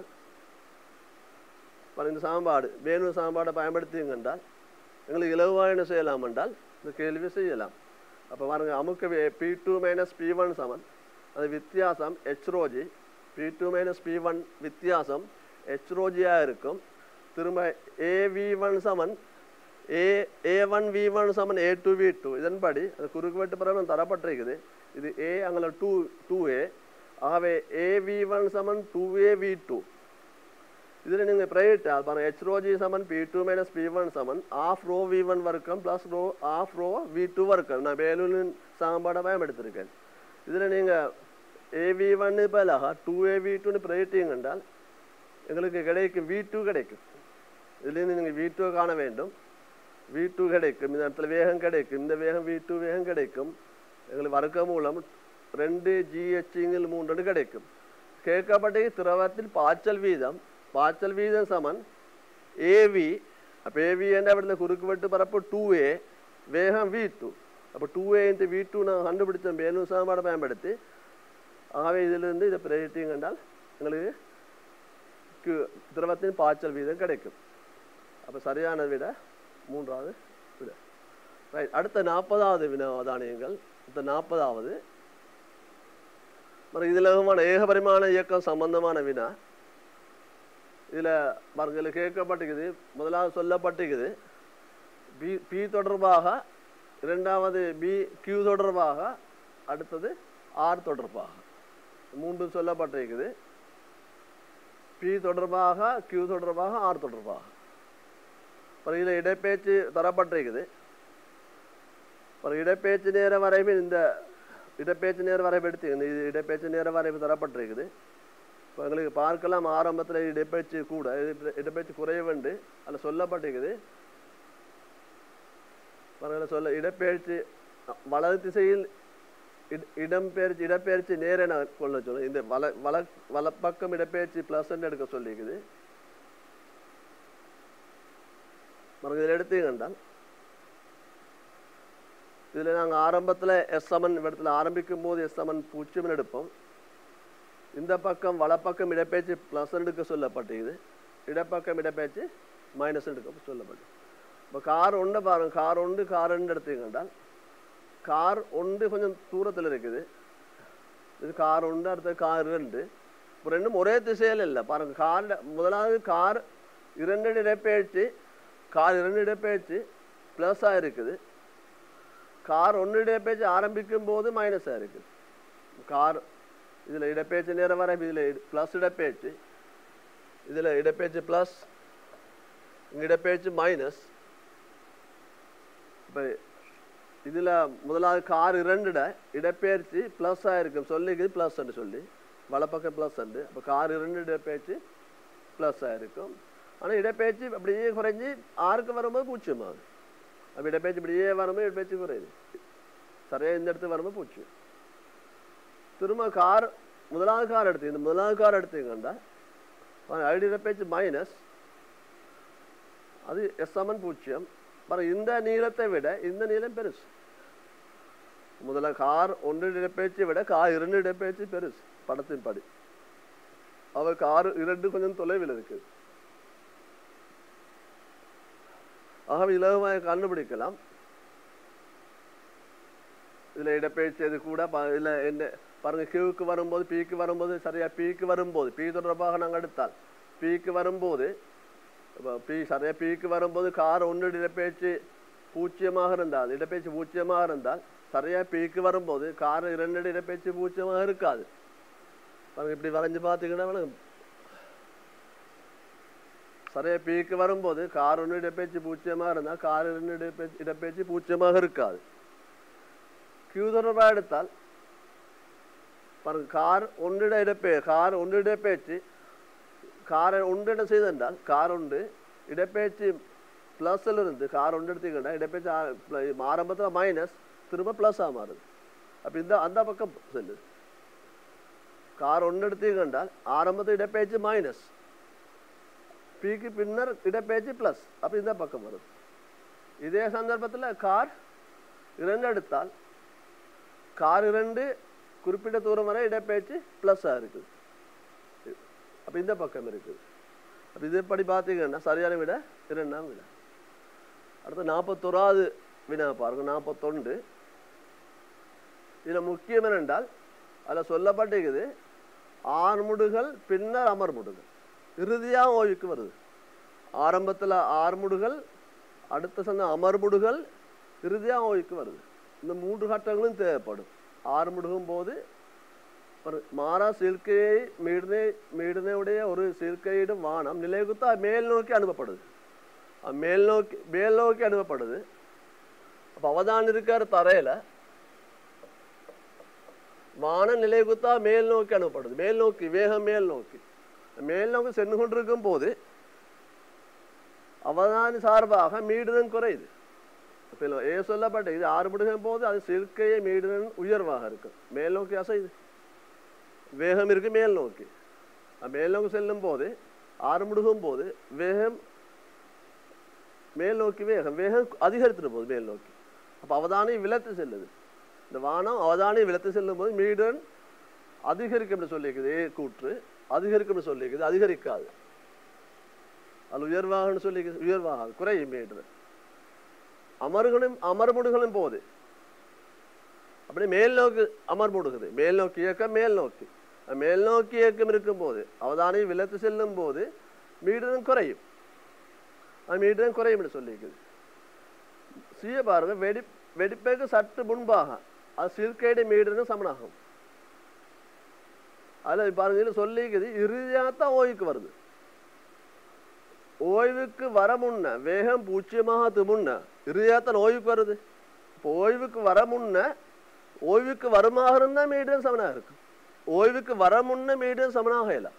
இந்த சாம்பாடு வேணு சாம்பாடை பயன்படுத்திங்க என்றால் எங்களுக்கு இலகுவாக என்ன செய்யலாம் என்றால் இந்த கேள்வி செய்யலாம் அப்போ பாருங்க அமுக்க P two minus P one சமன் அது வித்தியாசம் H rho G P two minus P one வித்தியாசம் ஹெச்ரோஜியாக இருக்கும் திரும்ப ஏ வி ஒன் சமன் A A one V one சமன் ஏ டூ வி டூ இதன்படி அது குறுக்கு வெட்டு பிரபலம் தரப்பட்டிருக்குது இது ஏ அங்கே டூ டூ ஏ ஆகவே ஏ வி ஒன் சமன் டூ ஏ வி டூ இதில் நீங்கள் ப்ரைவேட் பாருங்க ஹெச் ரோ ஜி சமன் P two minus P one சமன் ஆஃப் ரோ வி ஒன் வர்க்கம் plus rho half rho V two வர்க்கம் நான் வேலூரின் சாம்பாடை பயன்படுத்தியிருக்கேன் இதில் நீங்கள் ஏவி ஒன்னு பதிலாக டூ ஏ வி டூன்னு ப்ரைவேட்டிங் என்றால் எங்களுக்கு கிடைக்கும் வி டூ கிடைக்கும் இதுலேருந்து நீங்கள் வி டூ காண வேண்டும் வி டூ கிடைக்கும் இந்த இடத்துல வேகம் கிடைக்கும் இந்த வேகம் வி டூ வேகம் கிடைக்கும் எங்களுக்கு வர்க்க மூலம் ரெண்டு ஜிஹெச்சிங்கில் மூன்று கிடைக்கும் கேட்கப்பட்ட திரவத்தில் பாய்ச்சல் வீதம் பாய்ச்சல் வீதம் சமன் ஏவி அப்போ ஏவி என்ற இடத்துல குறுக்கு வெட்டு பரப்பு டூ ஏ வேகம் வி டூ அப்போ two A into V two நான் கண்டுபிடிச்சோம் வேணும் சாமாடை பயன்படுத்தி ஆகவே இதிலிருந்து இதை பிரயோகித்தீங்க என்றால் எங்களுக்கு கு- திரவத்தின் பாய்ச்சல் வீதம் கிடைக்கும் அப்போ சரியான விட மூன்றாவது விட ரைட் அடுத்த நாற்பதாவது வினாதானியங்கள் அடுத்த நாற்பதாவது மறு இதில் ஏகபரிமாண இயக்கம் சம்பந்தமான வினா இதில் பாருங்க இதில் கேட்கப்பட்டிருக்குது முதலாவது சொல்லப்பட்டிருக்குது பி பி தொடர்பாக இரண்டாவது பி கியூ தொடர்பாக அடுத்தது ஆர் தொடர்பாக மூன்றும் சொல்லப்பட்டிருக்குது பி தொடர்பாக கியூ தொடர்பாக ஆர் தொடர்பாக அப்புறம் இதில் இடப்பேச்சு தரப்பட்டிருக்குது அப்புறம் இடப்பேச்சு நேர வரைவு இந்த இடப்பேச்சு நேர வரைவு எடுத்து இது இடப்பேச்சு நேர வரைவு தரப்பட்டிருக்குது இப்போ எங்களுக்கு பார்க்கலாம் ஆரம்பத்தில் இடப்பேச்சு கூட இட- இடப்பேச்சு குறைவுண்டு அதில் சொல்லப்பட்டிருக்குது பாருங்களேன் சொல்ல இடப்பெயர்ச்சி அ- வலது திசையில் இட- இடம்பெயர்ச்சி இடப்பெயர்ச்சி நேரென கொள்ள சொல்லும் இந்த வல வல வலப்பக்கம் இடப்பெயர்ச்சி ப்ளஸ் எடுக்க சொல்லிக்குது பாருங்க இதில் எடுத்தீங்கன்றால் இதில் நாங்கள் ஆரம்பத்தில் எஸ் சமன் இடத்துல ஆரம்பிக்கும் போது எஸ் சமன் பூஜ்ஜியம் எடுப்போம் இந்த பக்கம் வலப்பக்கம் இடப்பெயர்ச்சி ப்ளஸ் எடுக்க சொல்லப்பட்டிருக்குது இடப்பக்கம் இடப்பெயர்ச்சி மைனஸ் எடுக்க சொல்லப்பட்டு இப்போ கார் ஒன்று பாருங்க கார் ஒன்று கார் ரெண்டு எடுத்தீங்கன்றால் கார் ஒன்று கொஞ்சம் தூரத்தில் இருக்குது இது கார் ஒன்று அடுத்தது கார் ரெண்டு இப்போ ரெண்டும் ஒரே திசையில் இல்லை பாருங்க கார் முதலாவது கார் இரண்டு இடப்பெயர்ச்சி கார் இரண்டு இடப்பெயர்ச்சி ப்ளஸ்ஸாக இருக்குது கார் ஒன்று இடப்பெயர்ச்சி ஆரம்பிக்கும் போது மைனஸாக இருக்குது கார் இதில் இடப்பெயர்ச்சி நேரம் வர இதில் ப்ளஸ் இடப்பெயர்ச்சி இதில் இடப்பெயர்ச்சி ப்ளஸ் இங்கே இடப்பெயர்ச்சி மைனஸ் இப்போ இதில் முதலாவது கார் இரண்டுட இடப்பெயர்ச்சி ப்ளஸ்ஸாக இருக்கும் சொல்லிக்குது ப்ளஸ்ன்னு சொல்லி வலப்பக்கம் ப்ளஸ் உண்டு அப்போ கார் இரண்டு இடப்பெயர்ச்சி ப்ளஸ்ஸாக இருக்கும் ஆனால் இடப்பெயர்ச்சி அப்படியே குறைஞ்சி ஆறுக்கு வரும்போது பூச்சியமாகுது அப்போ இடப்பெயர்ச்சி இப்படியே வரும்போது இடப்பெயர்ச்சி குறையுது சரியாக இந்த இடத்துக்கு வரும்போது பூச்சியம் திரும்ப கார் முதலாவது கார் எடுத்து இந்த முதலாவது கார் எடுத்தீங்கன்னா ஐடி இடப்பெயர்ச்சி மைனஸ் அது எஸ் சமன் பூஜ்ஜியம் பாருங்க இந்த நீளத்தை விட இந்த நீளம் பெருசு முதல்ல கார் ஒன்று இடப்பெயர்ச்சியை விட கார் இரண்டு இடப்பெயர்ச்சி பெருசு படத்தின் படி அவர் கார் இரண்டு கொஞ்சம் தொலைவில் இருக்கு ஆகவே இலகுவாக கண்டுபிடிக்கலாம் இதில் இடப்பெயர்ச்சி இது கூட ப- இதுல என்ன பாருங்க கியூக்கு வரும்போது பீக்கு வரும்போது சரியா பீக்கு வரும்போது பி தொடர்பாக நாங்கள் எடுத்தால் பீக்கு வரும்போது இப்போ பி சரியா பீக்கு வரும்போது கார் ஒன்று இடப்பெயர்ச்சி பூஜ்ஜியமாக இருந்தால் இடப்பெயர்ச்சி பூஜ்ஜியமாக இருந்தால் சரியா பீக்கு வரும்போது கார் இரண்டு இடப்பெயர்ச்சி பூஜ்ஜியமாக இருக்காது பாருங்க இப்படி வரைஞ்சு பார்த்தீங்கன்னா விளங்கும். சரியா பீக்கு வரும்போது கார் ஒன்று இடப்பெயர்ச்சி பூஜ்ஜியமாக இருந்தால் கார் இரண்டு இடப்பெயர்ச்சி இடப்பெயர்ச்சி பூஜ்ஜியமாக இருக்காது கியூ தொடர்பாக எடுத்தால் பாருங்க கார் ஒன்றிட இடப்பெய கார் ஒன்று இடப்பெயர்ச்சி காரை ஒன்றிடம் செய்தென்றால் கார் ஒன்று இடப்பெயர்ச்சி ப்ளஸ்ஸில் இருந்து கார் ஒன்று எடுத்தீங்கன்னா இடப்பெயர்ச்சி ஆரம்பத்தில் மைனஸ் திரும்ப ப்ளஸ்ஸாக மாறுது அப்போ இந்த அந்த பக்கம் செல்லுது கார் ஒன்று எடுத்தீங்கன்றால் ஆரம்பத்தில் இடப்பெயர்ச்சி மைனஸ் பிக்கு பின்னர் இடப்பெயர்ச்சி ப்ளஸ் அப்போ இந்த பக்கம் வருது இதே சந்தர்ப்பத்தில் கார் இரண்டு எடுத்தால் கார் இரண்டு குறிப்பிட்ட தூரம் வரை இடப்பெயர்ச்சி ப்ளஸ்ஸாக இருக்குது அப்போ இந்த பக்கம் இருக்குது அப்போ இதுபடி பார்த்தீங்கன்னா சரியான விட இரண்டாம் விட அடுத்து நாற்பத்தோராவது வினா பாருங்க நாற்பத்தொண்டு இதில் முக்கியம் என்னென்றால் அதில் சொல்லப்பட்டிருக்குது ஆறுமுடுகள் பின்னர் அமர்முடுகள் இறுதியாக ஓய்வுக்கு வருது ஆரம்பத்தில் ஆறுமுடுகள் அடுத்த சந்த அமர்முடுகள் இறுதியாக ஓய்வுக்கு வருது இந்த மூன்று கட்டங்களும் தேவைப்படும் ஆறுமுடுகும் போது ஒரு மாறா சில்கையை மீடினை மீடினையுடைய ஒரு சில்கையிடும் வானம் நிலைகுத்தா மேல் நோக்கி அனுப்பப்படுது அஹ் மேல் நோக்கி மேல் நோக்கி அனுப்பப்படுது அப்போ அவதான் இருக்கார் தரையில வானம் நிலைகுத்தா மேல் நோக்கி அனுப்பப்படுது மேல் நோக்கி வேகம் மேல் நோக்கி மேல் நோக்கி சென்று கொண்டிருக்கும் போது அவதானி சார்பாக மீடுதன் குறையுது இப்போ இதுல ஏ சொல்லப்பட்ட இது ஆறுபடுகும் போது அது சில்கையை மீடுதன் உயர்வாக இருக்கும் மேல் நோக்கி அசைது வேகம் இருக்கு மேல் நோக்கி அஹ் மேல் நோக்கி செல்லும் போது ஆறுமுடுகும் போது வேகம் மேல் நோக்கி வேகம் வேகம் அதிகரித்துட்டு போகுது மேல் நோக்கி அப்போ அவதானி விலத்து செல்லுது இந்த வானம் அவதானி விலத்து செல்லும் போது மீடன் அதிகரிக்கும்னு சொல்லியிருக்குது ஏ கூற்று அதிகரிக்கும்னு சொல்லியிருக்குது அதிகரிக்காது அது உயர்வாகன்னு சொல்லி உயர்வாகாது குறையும் மீடுது அமர்களும் அமர்முடுகளும் போகுது அப்படி மேல் நோக்கு அமர்முடுகுது மேல் நோக்கி இயக்கம் மேல் நோக்கி அந்த மேல் நோக்கி இயக்கம் இருக்கும்போது அவதானி விலத்து செல்லும் போது மீடுதம் குறையும் அது மீடுதம் குறையும் என்று சொல்லியிருக்குது சுய பாருங்க வெடி வெடிப்புக்கு சற்று முன்பாக அது சிற்கைடு மீடுன்னு சமனாகும் அதில் பாருங்க இதுல சொல்லிக்குது இறுதியாக தான் ஓய்வுக்கு வருது ஓய்வுக்கு வர முன்ன வேகம் பூஜ்ஜியமாக முன்ன இறுதியாகத்தான் ஓய்வுக்கு வருது இப்போ ஓய்வுக்கு வர முன்ன ஓய்வுக்கு வருமாக இருந்தால் மீடியம் சமனாக இருக்கும் ஓய்வுக்கு வர முன்ன மீடியம் சமனாக இல்லை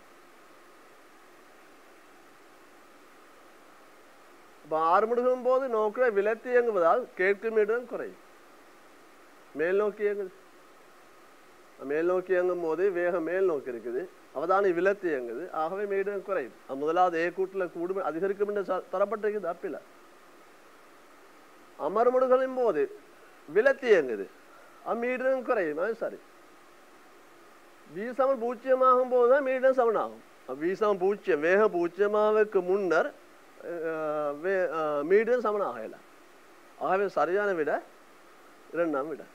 இப்போ ஆறு முடுகும் போது நோக்கிற விலத்தி இயங்குவதால் கேட்கும் மீடியம் குறையும் மேல் நோக்கி இயங்குது மேல் நோக்கி இயங்கும் போது வேகம் மேல் நோக்கி இருக்குது அவதானி விலத்து இயங்குது ஆகவே மீடியம் குறையும் அது முதலாவது ஏ கூட்டில் கூடும் அதிகரிக்கும் என்று ச- தரப்பட்டிருக்குது அப்பில அமர்முடுகளின் போது விலத்தி இயங்குது மீடியம் குறையும் அது சரி வீசமல் பூஜ்ஜியமாகும் போது தான் மீடியம் சமன் ஆகும் வீசம் பூஜ்ஜியம் வேகம் பூஜ்ஜியமாவதற்கு முன்னர் அஹ், வே- அஹ், மீடியம் சமன் ஆகல ஆகவே சரியான விட இரண்டாம் விட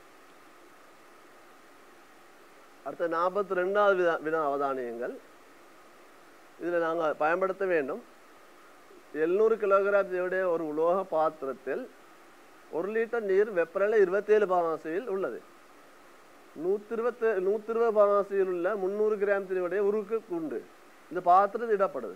அடுத்த நாற்பத்தி ரெண்டாவது வினா வினா அவதானியங்கள் இதில் நாங்கள் பயன்படுத்த வேண்டும் எழுநூறு கிலோகிராம் ஒரு உலோக பாத்திரத்தில் ஒரு லிட்டர் நீர் வெப்பநிலை இருபத்தேழு பானாசியில் உள்ளது நூற்றி இருபத்தி நூற்றி இருபது பானாசியில் உள்ள முந்நூறு கிராம் திணிவுடைய உருக்கு உண்டு இந்த பாத்திரத்தில் இடப்படுது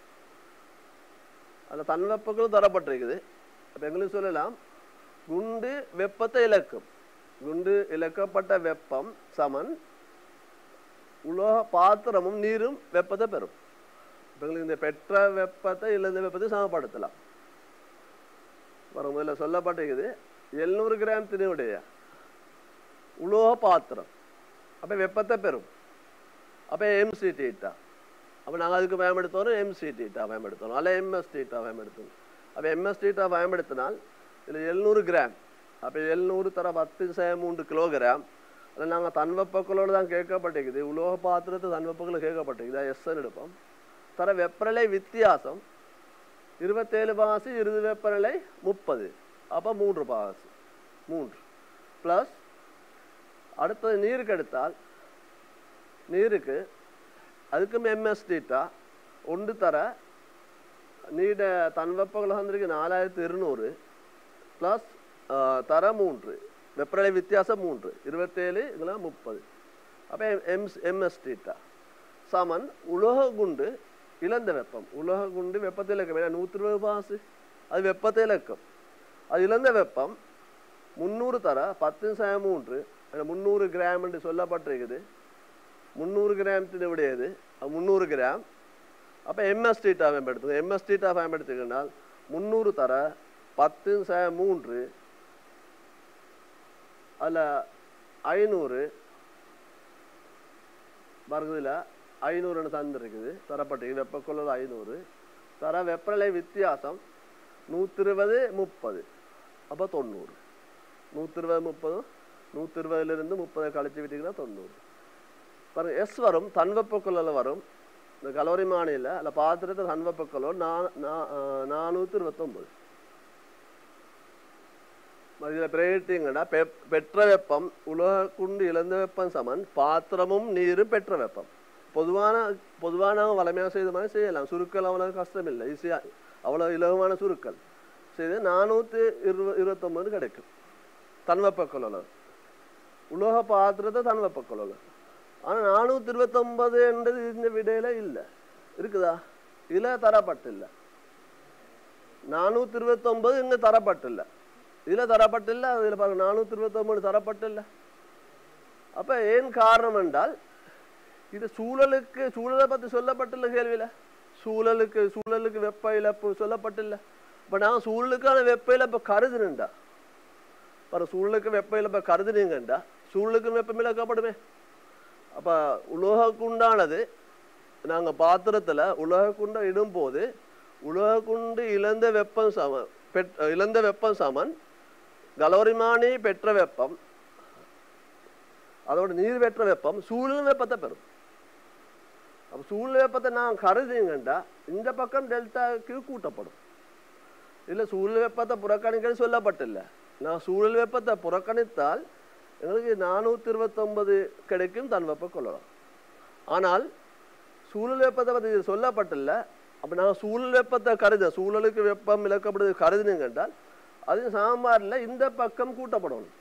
அதில் தன்வெப்பங்களும் தரப்பட்டிருக்குது அப்போ எங்களுக்கு சொல்லலாம் குண்டு வெப்பத்தை இழக்கும் குண்டு இழக்கப்பட்ட வெப்பம் சமன் உலோக பாத்திரமும் நீரும் வெப்பத்தை பெறும் இப்போ எங்களுக்கு இந்த பெற்ற வெப்பத்தை இழந்த வெப்பத்தை சமப்படுத்தலாம் வர முதல்ல சொல்லப்பட்டிருக்குது எழுநூறு கிராம் திணிவுடைய உலோக பாத்திரம் அப்போ வெப்பத்தை பெறும் அப்போ எம்சி டீட்டா அப்போ நாங்கள் அதுக்கு பயன்படுத்தணும் எம்சி டீட்டா பயன்படுத்தணும் அல்ல எம்எஸ் டீட்டா பயன்படுத்தணும் அப்போ எம்எஸ் டீட்டா பயன்படுத்தினால் இதில் எழுநூறு கிராம் அப்போ எழுநூறு தர பத்து சே மூன்று கிலோகிராம் அதில் நாங்கள் தன்வெப்பக்களோடு தான் கேட்கப்பட்டிருக்குது உலோக பாத்திரத்தை தன்வெப்பக்கள் கேட்கப்பட்டிருக்குது எஸ்என் எடுப்போம் தர வெப்பநிலை வித்தியாசம் இருபத்தேழு பாசி இறுதி வெப்பநிலை முப்பது அப்போ மூன்று பாசி மூன்று ப்ளஸ் அடுத்தது நீருக்கு எடுத்தால் நீருக்கு அதுக்கும் எம்எஸ் டீட்டா ஒன்று தர நீட தன்வெப்பங்கள் வந்திருக்கு நாலாயிரத்தி இருநூறு ப்ளஸ் தர மூன்று வெப்பநிலை வித்தியாசம் மூன்று இருபத்தேழு இதில் முப்பது அப்போ எம் எம்எஸ் டீட்டா சமன் உலோக குண்டு இழந்த வெப்பம் உலோக குண்டு வெப்பத்தை இலக்கம் ஏன்னா நூற்றி இருபது பாசு அது வெப்பத்தை இலக்கம் அது இழந்த வெப்பம் முந்நூறு தர பத்து சய மூன்று அந்த முந்நூறு கிராம் என்று சொல்லப்பட்டிருக்குது முந்நூறு கிராம் உடையது முந்நூறு கிராம் அப்போ எம்எஸ் டீட்டா பயன்படுத்துங்க எம்எஸ் டீட்டா பயன்படுத்திக்கினால் முந்நூறு தர பத்து ச மூன்று அதில் ஐநூறு வருகுதில் ஐநூறுன்னு தந்துருக்குது தரப்பட்டிருக்கு வெப்பக்குள்ளது ஐநூறு தர வெப்பநிலை வித்தியாசம் நூற்றி இருபது முப்பது அப்போ தொண்ணூறு நூற்றி இருபது முப்பது நூற்றி இருபதுலேருந்து முப்பதை கழிச்சு விட்டிங்கன்னா தொண்ணூறு பாருங்க எஸ் வரும் தன்வெப்பக்குள்ள வரும் இந்த கலோரி மானியில் அதில் பாத்திரத்தை தன்வெப்பக்குள்ளோ நா நானூற்றி இருபத்தொம்பது இதில் பிரேட்டிங்கன்னா பெ பெற்ற வெப்பம் உலக குண்டு இழந்த வெப்பம் சமன் பாத்திரமும் நீரும் பெற்ற வெப்பம் பொதுவான பொதுவான வளமையாக செய்த மாதிரி செய்யலாம் சுருக்கல் அவ்வளோ கஷ்டம் இல்லை ஈஸியாக அவ்வளோ இலகுவான சுருக்கல் செய்து நானூற்றி இருபது இருபத்தொம்பது கிடைக்கும் தன்வெப்பக்குள்ள உலோக பாத்திரத்தை தன்வெப்பக்குள்ள ஆனால் நானூற்றி இருபத்தொம்பது என்றது இந்த விடையில இல்லை இருக்குதா இதில் தரப்பட்டில்லை நானூற்றி இருபத்தொம்பது இங்கே தரப்பட்டில்லை இதில் தரப்பட்டில்லை அதில் பாருங்க நானூற்றி இருபத்தொம்பது தரப்பட்டில்லை அப்போ ஏன் காரணம் என்றால் இது சூழலுக்கு சூழலை பற்றி சொல்லப்பட்டில்ல கேள்வியில் சூழலுக்கு சூழலுக்கு வெப்ப இழப்பு சொல்லப்பட்டில்லை இப்போ நான் சூழலுக்கான வெப்ப இழப்பை கருதுனுண்டா பாரு சூழலுக்கு வெப்ப இழப்பை கருதுனீங்கண்டா சூழலுக்கு வெப்பம் இழக்கப்படுமே அப்போ உலோக குண்டானது நாங்கள் பாத்திரத்தில் உலோக குண்டை இடும்போது உலோக குண்டு இழந்த வெப்பம் சம பெட் இழந்த வெப்பம் சமன் கலோரிமானி பெற்ற வெப்பம் அதோட நீர்வேற்ற வெப்பம் சூழல் வெப்பத்தை பெறும் அப்போ சூழல் வெப்பத்தை நான் கருதுங்கண்டா இந்த பக்கம் டெல்டாக்கு கூட்டப்படும் இல்லை சூழல் வெப்பத்தை புறக்கணிக்கிறது சொல்லப்பட்டில்ல நான் சூழல் வெப்பத்தை புறக்கணித்தால் எங்களுக்கு நானூற்றி இருபத்தொன்பது கிடைக்கும் தன் வெப்ப கொள்ளலாம் ஆனால் சூழல் வெப்பத்தை பற்றி இது சொல்லப்பட்டில்ல அப்போ நான் சூழல் வெப்பத்தை கருத சூழலுக்கு வெப்பம் இழக்கப்படுது கருதுனீங்க என்றால் அது சாம்பாரில் இந்த பக்கம் கூட்டப்படணும்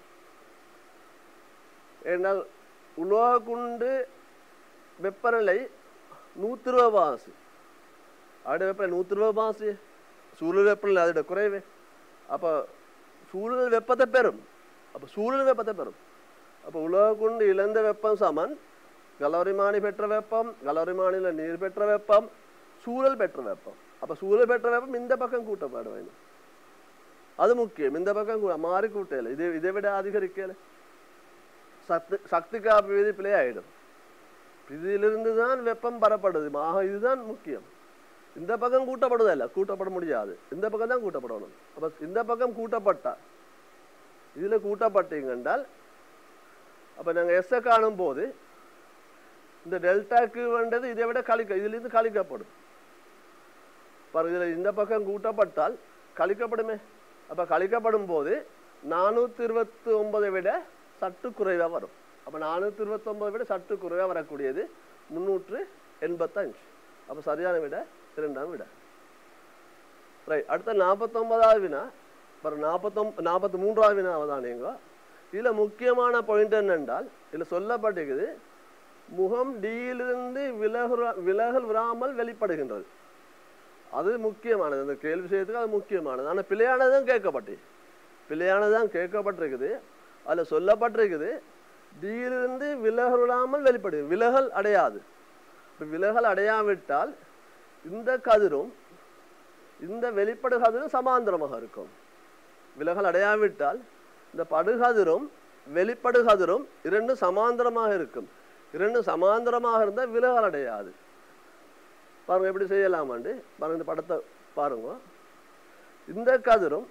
ஏனால் உலோக குண்டு வெப்பநிலை நூற்றி இருபது பாசு அதோட வெப்பநிலை நூற்றி இருபது பாசு சூழல் வெப்பநிலை அதோட குறைவு அப்போ சூழல் வெப்பத்தை பெறும் அப்போ சூழல் வெப்பத்தை பெறும் அப்போ உலோக குண்டு இழந்த வெப்பம் சமன் கலோரிமானி பெற்ற வெப்பம் கலோரிமானியில் நீர் பெற்ற வெப்பம் சூழல் பெற்ற வெப்பம் அப்போ சூழல் பெற்ற வெப்பம் இந்த பக்கம் கூட்டப்பட வேண்டும் அது முக்கியம் இந்த பக்கம் கூ- மாறி கூட்டல இது இதை விட அதிகரிக்கல சக்தி சக்தி காப்பு விதி பிழை ஆயிடும் இதிலிருந்து தான் வெப்பம் பெறப்படுது ஆக இதுதான் முக்கியம் இந்த பக்கம் கூட்டப்படுதல்ல கூட்டப்பட முடியாது இந்த பக்கம் தான் கூட்டப்படணும் அப்ப இந்த பக்கம் கூட்டப்பட்டா இதுல கூட்டப்பட்டீங்க என்றால் அப்ப நாங்க எஸ்ஸை காணும் போது இந்த டெல்டாக்கு வேண்டது இதை விட கழிக்க இதிலிருந்து கழிக்கப்படும் பாருங்க இதுல இந்த பக்கம் கூட்டப்பட்டால் கழிக்கப்படுமே அப்ப கழிக்கப்படும் போது நானூத்தி இருபத்தி ஒன்பதை விட சற்று குறைவா வரும் அப்ப நானூத்தி இருபத்தி ஒன்பதை விட சற்று குறைவா வரக்கூடியது முன்னூற்று எண்பத்தஞ்சு அப்ப சரியான விட இரண்டாம் விட ரைட் அடுத்த நாற்பத்தொன்பதாவது வினா பாருங்க நாற்பத்தொம் நாற்பத்தி மூன்றாவது வினா அவதானியங்க இதுல முக்கியமான பாயிண்ட் என்னென்றால் இதுல சொல்லப்பட்டிருக்குது முகம் டியிலிருந்து விலகுற விலகல் விடாமல் வெளிப்படுகின்றது அது முக்கியமானது அந்த கேள்வி செய்யறதுக்கு அது முக்கியமானது ஆனால் பிழையானதும் கேட்கப்பட்டு பிழையானதான் கேட்கப்பட்டிருக்குது அதில் சொல்லப்பட்டிருக்குது டியிலிருந்து விலகல் விடாமல் வெளிப்படு விலகல் அடையாது இப்ப விலகல் அடையாவிட்டால் இந்த கதிரும் இந்த வெளிப்படு கதிரும் சமாந்தரமாக இருக்கும் விலகல் அடையாவிட்டால் இந்த படுகதிரும் வெளிப்படு கதிரும் இரண்டும் சமாந்தரமாக இருக்கும் இரண்டும் சமாந்தரமாக இருந்தால் விலகல் அடையாது பாருங்க எப்படி செய்யலாமாண்டு பாருங்க இந்த படத்தை பாருங்க இந்த கதிரும்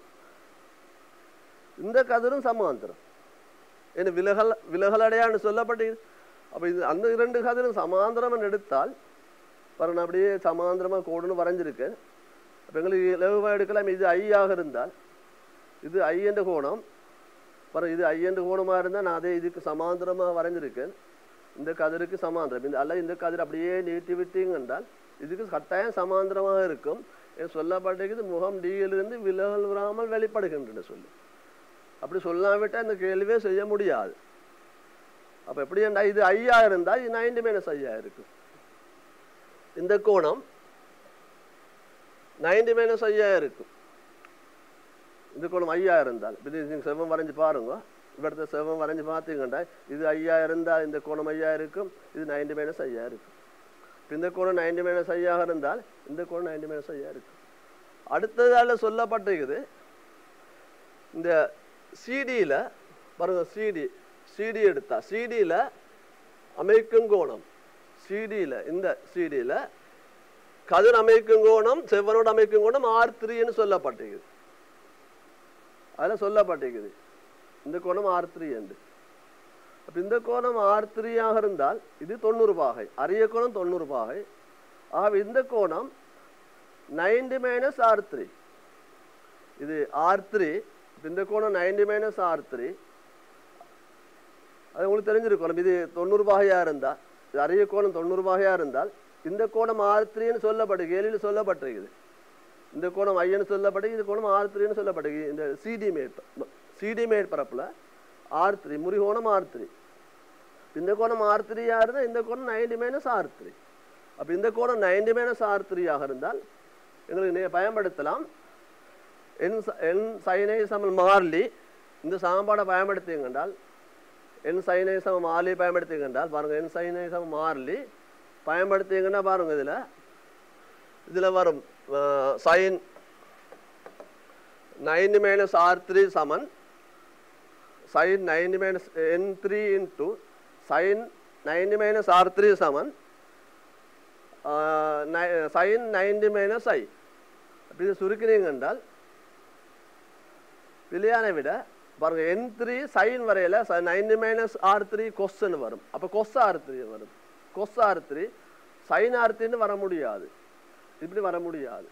இந்த கதிரும் சமாந்தரம் ஏன்னா விலகல் விலகல் அடையான்னு சொல்லப்பட்டு அப்போ இது அந்த இரண்டு கதிரும் சமாந்தரம் எடுத்தால் பாருங்க நான் அப்படியே சமாந்தரமாக கோடுன்னு வரைஞ்சிருக்கேன் அப்போ எங்களுக்கு இலகுவாக எடுக்கலாம் இது ஐயாக இருந்தால் இது ஐ என்ற கோணம் பாருங்க இது ஐ என்ற கோணமாக இருந்தால் நான் அதே இதுக்கு சமாந்தரமாக வரைஞ்சிருக்கேன் இந்த கதிருக்கு சமாந்தரம் இந்த அல்ல இந்த கதிர் அப்படியே நீட்டி விட்டீங்க என்றால் இதுக்கு கட்டாயம் சமாந்தரமாக இருக்கும் ஏன் சொல்லப்பட்டிருக்குது முகம் டியிலிருந்து விலகல் விடாமல் வெளிப்படுகின்றன சொல்லி அப்படி சொல்லாவிட்டால் இந்த கேள்வியே செய்ய முடியாது அப்போ எப்படி என்றா இது ஐயா இருந்தால் இது நைன்டி மைனஸ் ஐயா இருக்கு இந்த கோணம் நைன்டி மைனஸ் ஐயா இருக்கும் இந்த கோணம் ஐயா இருந்தால் இப்போ இது நீங்கள் செவ்வம் வரைஞ்சு பாருங்க இவரத்த செவ்வம் வரைஞ்சு பார்த்தீங்கன்னா இது ஐயா இருந்தால் இந்த கோணம் ஐயா இருக்கும் இது நைன்டி மைனஸ் ஐயா இருக்கும் இப்ப இந்த கோணம் நைன்டி மைனஸ் ஐயாக இருந்தால் இந்த கோணம் நைன்டி மைனஸ் ஐயா இருக்கும் அடுத்ததால சொல்லப்பட்டிருக்குது இந்த சிடியில் பாருங்க சிடி சிடி எடுத்தா சிடியில் அமைக்கும் கோணம் சிடியில் இந்த சிடியில் கதிர் அமைக்கும் கோணம் செவ்வனோடு அமைக்கும் கோணம் ஆர் த்ரீன்னு சொல்லப்பட்டிருக்குது அதில் சொல்லப்பட்டிருக்குது இந்த கோணம் ஆர் த்ரீ என்று அப்போ இந்த கோணம் ஆர் த்ரீயாக இருந்தால் இது தொண்ணூறு பாகை அரிய கோணம் தொண்ணூறு பாகை ஆக இந்த கோணம் நைன்டி மைனஸ் ஆர் த்ரீ இது ஆர் த்ரீ இந்த கோணம் நைன்டி மைனஸ் ஆர் த்ரீ அது உங்களுக்கு தெரிஞ்சிருக்கணும் இது தொண்ணூறு பாகையாக இருந்தால் இது அரிய கோணம் தொண்ணூறு பாகையாக இருந்தால் இந்த கோணம் ஆர் த்ரீன்னு சொல்லப்பட்டு கேள்வியில் சொல்லப்பட்டிருக்குது இந்த கோணம் ஐயன்னு சொல்லப்பட்டு இது கோணம் ஆர் த்ரீன்னு சொல்லப்பட்டு இந்த சிடி மேட் சிடி மேட் பரப்பில் ஆர் த்ரீ முறிகோணம் ஆர் த்ரீ இந்த கோணம் ஆர் த்ரீயாக இருந்தால் இந்த கோணம் நைன்டி மைனஸ் ஆர் த்ரீ அப்போ இந்த கோணம் நைன்டி மைனஸ் ஆர் த்ரீயாக இருந்தால் எங்களுக்கு நே- பயன்படுத்தலாம் என் ச- என் சைனை சமல் மாறிலி இந்த சாம்பாடை பயன்படுத்திங்க என்றால் என் சைனை சம மாறிலி பயன்படுத்திங்க என்றால் பாருங்க என் சைனை சம மாறிலி பயன்படுத்திங்கன்னா பாருங்க இதில் இதில் வரும் sine nine minus R three சமன் sine nine minus N three into sine nine minus R three சமன் சைன் நைன்டி மைனஸ் ஐ அப்படி இதை சுருக்கினீங்க என்றால் பிழையான விட பாருங்க என் த்ரீ சைன் வரையில நைன் மைனஸ் ஆர் த்ரீ கொஸ்ன்னு வரும் அப்போ கொஸ் ஆர் த்ரீ வரும் cos R three sine R த்ரீன்னு வர முடியாது இப்படி வர முடியாது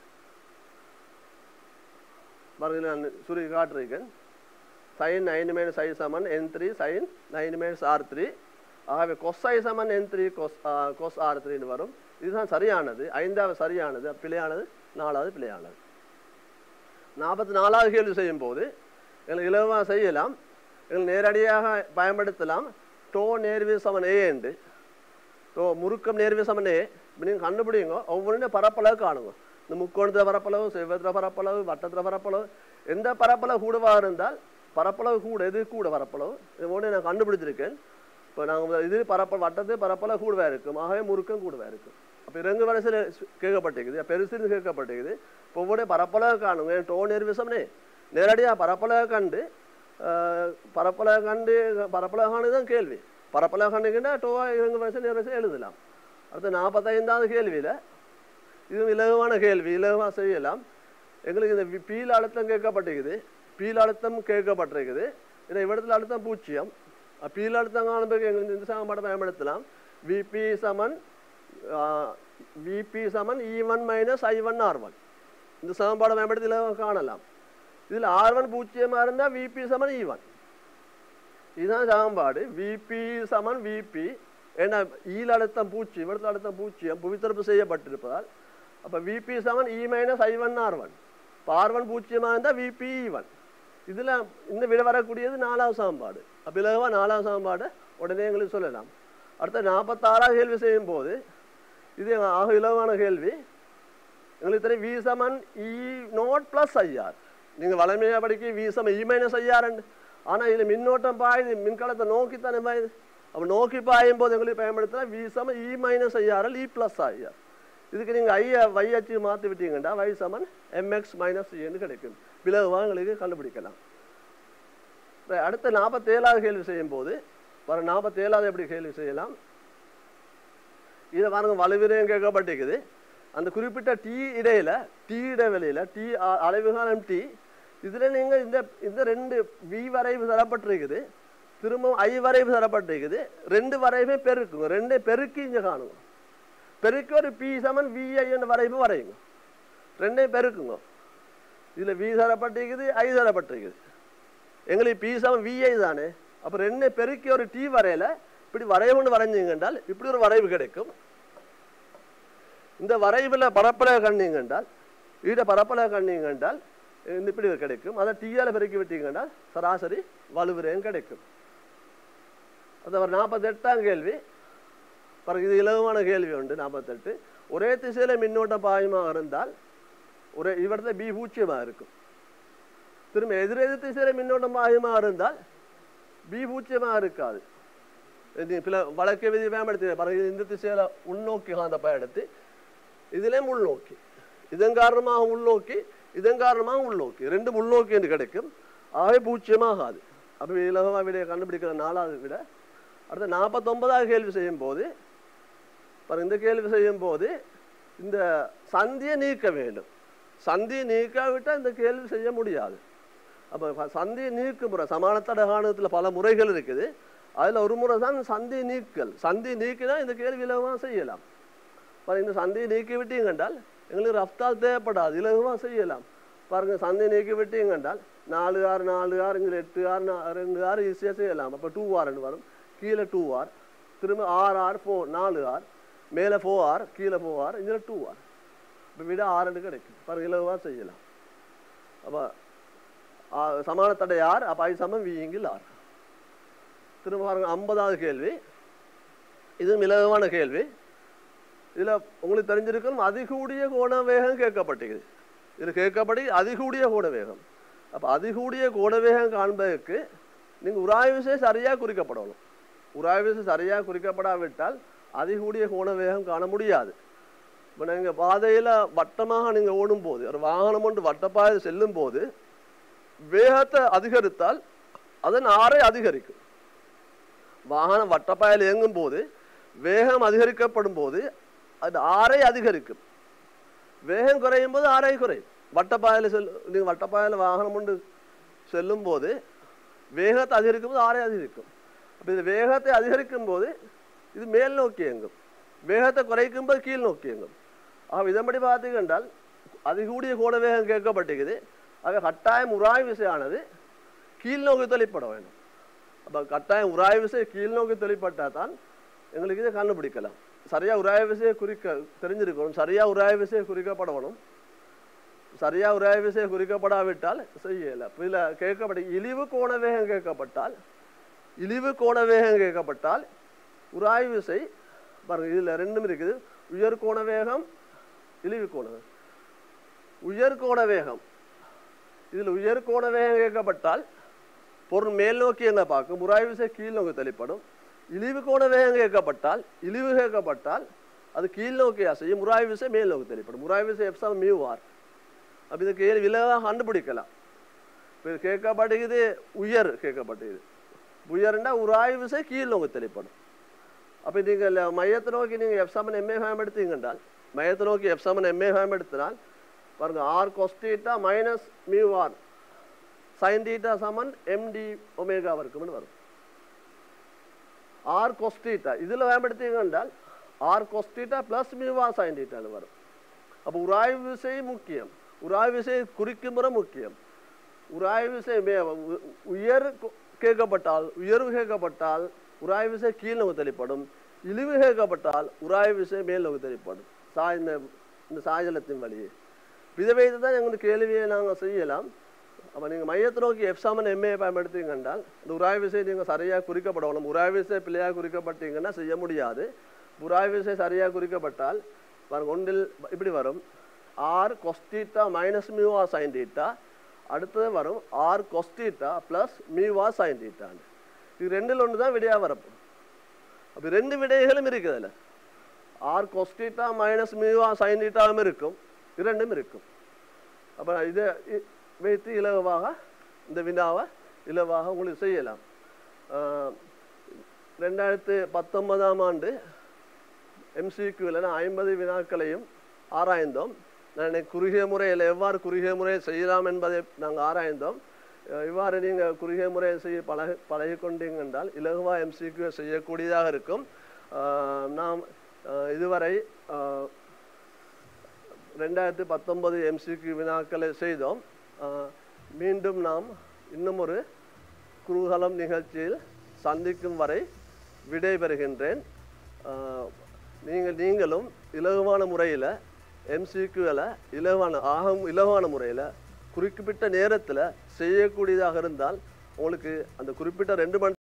பாருங்க நான் சுருக்கி காட்டுறேன் சைன் நைன் மைனஸ் ஐ சமன் N three sine nine minus R three ஆகவே கொஸ் ஐ சமன் என் த்ரீ கொஸ் கொஸ் ஆர் த்ரீன்னு வரும் இதுதான் சரியானது ஐந்தாவது சரியானது பிழையானது நாலாவது பிழையானது நாற்பத்தி நாலாவது கேள்வி செய்யும் போது எங்களுக்கு இலவமாக செய்யலாம் எங்களுக்கு நேரடியாக பயன்படுத்தலாம் டோ நேர்வி சமன் ஏ என்று டோ முறுக்கம் நேர்வி சமன் ஏ நீங்கள் கண்டுபிடிங்க ஒவ்வொன்றும் பரப்பளவு காணுங்க இந்த முக்கோணத்தில் பரப்பளவு செவ்வத்தில் பரப்பளவு வட்டத்தில் பரப்பளவு எந்த பரப்பளவு கூடவாக இருந்தால் பரப்பளவு கூட எது கூட பரப்பளவு இது ஒன்று நான் கண்டுபிடிச்சிருக்கேன் இப்போ நாங்கள் இது பரப்ப வட்டத்து பரப்பளவு கூடவாக இருக்கும் ஆகவே முறுக்கம் கூடவாக இருக்கும் அப்போ இறங்கு வரிசையில் கேட்கப்பட்டிருக்குது பெருசுன்னு கேட்கப்பட்டிருக்குது இப்போ ஒவ்வொரு பரப்பளவு காணுங்க டோ நிர்விசம்னே நேரடியாக பரப்பளவு கண்டு ஆஹ், பரப்பளவு கண்டு பரப்பளவு காணு தான் கேள்வி பரப்பளவு கண்டுக்கிட்டா டோ இறங்கு வரிசை நிர்வரிசை எழுதலாம் அடுத்து நாற்பத்தைந்தாவது கேள்வியில் இது இலகுவான கேள்வி இலகுவாக செய்யலாம் எங்களுக்கு இந்த வி- பீல் அழுத்தம் கேட்கப்பட்டிருக்குது பீல் அழுத்தம் கேட்கப்பட்டிருக்குது இந்த இவ்விடத்தில் அழுத்தம் பூஜ்ஜியம் அஹ் பீல் அழுத்தம் காணும்போது எங்களுக்கு இந்த சமன்பாட்டை பயன்படுத்தலாம் விபி சமன் விபி சமன் E one minus I one R one இந்த சமன்பாடை பயன்படுத்தி இலகுவாக காணலாம் இதில் ஆர் ஒன் பூஜ்ஜியமாக இருந்தால் விபி சமன் இ ஒன் இதுதான் சமன்பாடு விபி சமன் விபி ஏன்னா ஈல் அழுத்தம் பூச்சி இவடத்தில் அழுத்தம் பூச்சியம் புவித்தரப்பு செய்யப்பட்டிருப்பதால் அப்போ விபி சமன் E minus I one R one இப்போ ஆர் ஒன் பூஜ்ஜியமாக இருந்தால் விபி இ ஒன் இதில் இந்த விட வரக்கூடியது நாலாவது சமன்பாடு அப்போ இலகுவா நாலாவது சமன்பாடு உடனே எங்களுக்கு சொல்லலாம் அடுத்த நாற்பத்தாறாவது கேள்வி செய்யும் போது இது ஆக இலகுவான கேள்வி எங்களுக்கு தெரியும் வி சமன் இ நோட் ப்ளஸ் ஐஆர் நீங்கள் வளமையாக படிக்க வி சம இ மைனஸ் ஐஆர் ஆனால் இதில் மின்னோட்டம் பாயுது மின்கலத்தை நோக்கி தானே பாயுது அப்போ நோக்கி பாயும் போது எங்களுக்கு பயன்படுத்தினா வி சம E minus IR E plus IR இதுக்கு நீங்கள் ஐயா வை அச்சு மாற்றி விட்டீங்கன்னா வை சமன் எம்எக்ஸ் மைனஸ் என்று கிடைக்கும் பிளவுவாக எங்களுக்கு கண்டுபிடிக்கலாம் Right, அடுத்த நாற்பத்தேழாவது கேள்வி செய்யும் போது வர நாற்பத்தேழாவது எப்படி கேள்வி செய்யலாம் இதை பாருங்க வலுவிரையும் கேட்கப்பட்டிருக்குது அந்த குறிப்பிட்ட டி இடையில டி இடைவெளியில டி அளவுகாலம் டி இதில் நீங்கள் இந்த இந்த ரெண்டு வி வரைவு தரப்பட்டிருக்குது திரும்பவும் ஐ வரைவு தரப்பட்டிருக்குது ரெண்டு வரைவுமே பெருக்குங்க ரெண்டே பெருக்கி இங்கே காணுங்க பெருக்கி ஒரு பி சமன் விஐ என்ற வரைவு வரையுங்க ரெண்டையும் பெருக்குங்க இதில் வி தரப்பட்டிருக்குது ஐ தரப்பட்டிருக்குது எங்களுக்கு பி சமன் விஐ தானே அப்போ ரெண்டே பெருக்கி ஒரு டி வரையில இப்படி வரைவுன்னு வரைஞ்சிங்க என்றால் இப்படி ஒரு வரைவு கிடைக்கும் இந்த வரைவில் பரப்பளவு கண்டீங்க என்றால் ஈட பரப்பளவு கண்டீங்க என்றால் இந்த இப்படி கிடைக்கும் அதை டீயால் பெருக்கி விட்டீங்க என்றால் சராசரி வலுவிரையும் கிடைக்கும் அது ஒரு நாற்பத்தெட்டாம் கேள்வி பிறகு இது இலகுவான கேள்வி உண்டு நாற்பத்தெட்டு ஒரே திசையில் மின்னோட்ட பாயமாக இருந்தால் ஒரே இவரது பி பூச்சியமாக இருக்கும் திரும்ப எதிரெதிர் திசையில் மின்னோட்டம் பாயமாக இருந்தால் பி பூச்சியமாக இருக்காது இது பில வழக்கு விதி பயன்படுத்தி பிறகு இந்த திசையில் உள்நோக்கி காந்த பயன்படுத்தி இதிலேயும் உள்நோக்கி இதன் காரணமாக உள்நோக்கி இதன் காரணமாக உள்நோக்கி ரெண்டும் உள்நோக்கி என்று கிடைக்கும் ஆகவே பூச்சியமாகாது அப்போ இலகுவா விடையை கண்டுபிடிக்கிற நாலாவது விட அடுத்த நாற்பத்தொன்பதாவது கேள்வி செய்யும் போது பாருங்க இந்த கேள்வி செய்யும் போது இந்த சந்தியை நீக்க வேண்டும் சந்தியை நீக்காவிட்டால் இந்த கேள்வி செய்ய முடியாது அப்போ சந்தியை நீக்கும் முறை சமானத்தட காணத்தில் பல முறைகள் இருக்குது அதில் ஒரு முறை தான் சந்தி நீக்கல் சந்தி நீக்கினா இந்த கேள்வி இலகுவாக செய்யலாம் பாருங்க இந்த சந்தியை நீக்கி விட்டீங்க என்றால் எங்களுக்கு ரஃப்தால் தேவைப்படாது இலகுவாக செய்யலாம் பாருங்க சந்தையை நீக்கி விட்டீங்க என்றால் நாலு ஆறு நாலு ஆறு இங்கே எட்டு ஆறு நா- ரெண்டு ஆறு ஈஸியாக செய்யலாம் அப்போ டூ ஆர்னு வரும் கீழே டூ ஆர் திரும்ப ஆறு ஆர் ஃபோர் நாலு ஆர் மேலே ஃபோர் ஆர் கீழே ஃபோர் ஆர் இதில் டூ ஆர் இப்போ விட ஆறுன்னு கிடைக்கும் பாருங்க இலகுவாக செய்யலாம் அப்போ சமான தடை ஆர் அப்போ ஐ சமம் விங்கில் ஆர் திரும்ப பாருங்க ஐம்பதாவது கேள்வி இதுவும் இலகுவான கேள்வி இதில் உங்களுக்கு தெரிஞ்சிருக்கும் அதிகூடிய கோண வேகம் கேட்கப்பட்டிருக்குது இது கேட்கப்படி அதிகூடிய கோண வேகம் அப்போ அதிகூடிய கோண வேகம் காண்பதற்கு நீங்கள் உராய்வு விசை சரியாக குறிக்கப்படணும் உராய்வு விசை சரியாக குறிக்கப்படாவிட்டால் அதிகூடிய கோண வேகம் காண முடியாது இப்போ நீங்கள் பாதையில் வட்டமாக நீங்கள் ஓடும்போது ஒரு வாகனம் ஒன்று வட்டப்பாதை செல்லும் போது வேகத்தை அதிகரித்தால் அதன் ஆறை அதிகரிக்கும் வாகனம் வட்டப்பாதையில் இயங்கும் போது வேகம் அதிகரிக்கப்படும் போது அது ஆறை அதிகரிக்கும் வேகம் குறையும் போது ஆறை குறையும் வட்டப்பாதையில் செல் நீங்கள் வட்டப்பாதையில் வாகனம் கொண்டு செல்லும் போது வேகத்தை அதிகரிக்கும் போது ஆரை அதிகரிக்கும் அப்போ இது வேகத்தை அதிகரிக்கும் போது இது மேல் நோக்கி இயங்கும் வேகத்தை குறைக்கும் போது கீழ் நோக்கி இயங்கும் ஆக இதன்படி பார்த்தீங்கன்றால் அதிகூடிய கோண வேகம் கேட்கப்பட்டிருக்குது ஆக கட்டாயம் உராய் விசையானது கீழ் நோக்கி தொழிற்பட வேண்டும் அப்போ கட்டாயம் உராய் விசை கீழ் நோக்கி தொழிற்பட்டால் தான் எங்களுக்கு இதை கண்டுபிடிக்கலாம் சரியா உராய் விசையை குறிக்க தெரிஞ்சிருக்கணும் சரியா உராய் விசையை குறிக்கப்படணும் சரியா உராய் விசை குறிக்கப்படாவிட்டால் செய்யல இதில் கேட்கப்பட்ட இழிவு கோண வேகம் கேட்கப்பட்டால் இழிவு கோண வேகம் கேட்கப்பட்டால் உராய் விசை பாருங்க இதில் ரெண்டும் இருக்குது உயர் கோண வேகம் இழிவு கோண வேகம் உயர் கோண வேகம் இதில் உயர் கோண வேகம் கேட்கப்பட்டால் பொருள் மேல் நோக்கி என்ன பார்க்கும் உராய் விசை கீழ் நோக்கி தெளிப்படும் இழிவு கோண வேகம் கேட்கப்பட்டால் இழிவு கேட்கப்பட்டால் அது கீழ் நோக்கி அசையும் உராய் விசை மேல் நோக்கி தெளிப்படும் உராய் விசை எப்சம் மியூ ஆர் அப்போ இதுக்கு ஏழு விலகாக கண்டுபிடிக்கலாம் இப்போ இது கேட்கப்படுகிறது உயர் கேட்கப்பட்டது உயர்னா உராய் விசை கீழ் நோக்கி தெளிப்படும் அப்போ நீங்கள் மையத்தை நோக்கி நீங்கள் எஃப் சமன் எம்ஏ பயன்படுத்தீங்க என்றால் மையத்தை நோக்கி எஃப் சமன் எம்ஏ பயன்படுத்தினால் பாருங்க R cos theta minus mu R sine theta சமன் எம்டி ஒமேகா இருக்கும்னு வரும் ஆர் கொஸ்டீட்டா இதில் பயன்படுத்தீங்க என்றால் R cos theta plus mu R sine தீட்டான்னு வரும் அப்போ உராய்வு விசை முக்கியம் உராய்வு விசை குறிக்கும் முறை முக்கியம் உராய்வு விசை மே- உ- உயர் கொ- கேட்கப்பட்டால் உயர்வு கேட்கப்பட்டால் உராய்வு விசை கீழ் நோக்கி தெளிப்படும் இழிவு கேட்கப்பட்டால் உராய்வு விசை மேல் நோக்கி தெளிப்படும் சாய் இந்த இந்த சாய்தளத்தின் வழியே இதை வைத்து தான் எங்களுக்கு கேள்வியை நாங்கள் செய்யலாம் அப்போ நீங்கள் மையத்தை நோக்கி எஃப் சாமன் எம்ஏ பயன்படுத்தீங்க என்றால் இந்த உராய்வு விசை நீங்கள் சரியாக குறிக்கப்படணும் உராய்வு விசை பிள்ளையாக குறிக்கப்பட்டீங்கன்னா செய்ய முடியாது உராய்வு விசை சரியாக குறிக்கப்பட்டால் பாருங்க ஒன்றில் இப்படி வரும் ஆர் கொஸ்டீட்டா மைனஸ் மியூவா சைன் டீட்டா அடுத்தது வரும் ஆர் கொஸ்டீட்டா ப்ளஸ் மியூவா சைன் டீட்டான்னு இது ரெண்டில் ஒன்று தான் விடையாக வரப்போம் அப்போ ரெண்டு விடைகளும் இருக்குது அதில் ஆர் கொஸ்டீட்டா மைனஸ் மியூவா சைன் டீட்டாவும் இருக்கும் இரண்டும் இருக்கும் அப்போ இதை இ- வைத்து இலவாக இந்த வினாவை இலவாக உங்களுக்கு செய்யலாம் ஆஹ், ரெண்டாயிரத்து பத்தொன்பதாம் ஆண்டு எம்சிக்யூவில் நான் ஐம்பது வினாக்களையும் ஆராய்ந்தோம் நான் இன்னைக்கு குறுகிய முறையில் எவ்வாறு குறுகிய முறையை செய்யலாம் என்பதை நாங்கள் ஆராய்ந்தோம் அஹ் இவ்வாறு நீங்கள் குறுகிய முறையை செய்ய பழக பழகி கொண்டீங்க என்றால் இலகுவா எம்சிக்யூ செய்யக்கூடியதாக இருக்கும் ஆஹ் நாம் ஆஹ் இதுவரை ஆஹ் ரெண்டாயிரத்தி பத்தொன்பது எம்சிக்யூ வினாக்களை செய்தோம் ஆஹ் மீண்டும் நாம் இன்னும் ஒரு குருகலம் நிகழ்ச்சியில் சந்திக்கும் வரை விடைபெறுகின்றேன் ஆஹ் நீங்கள் நீங்களும் இலகுவான முறையில் எம்சிக்யூவில் இலகுவான ஆகும் இலகுவான முறையில் குறிப்பிட்ட நேரத்தில் செய்யக்கூடியதாக இருந்தால் உங்களுக்கு அந்த குறிப்பிட்ட ரெண்டு மணி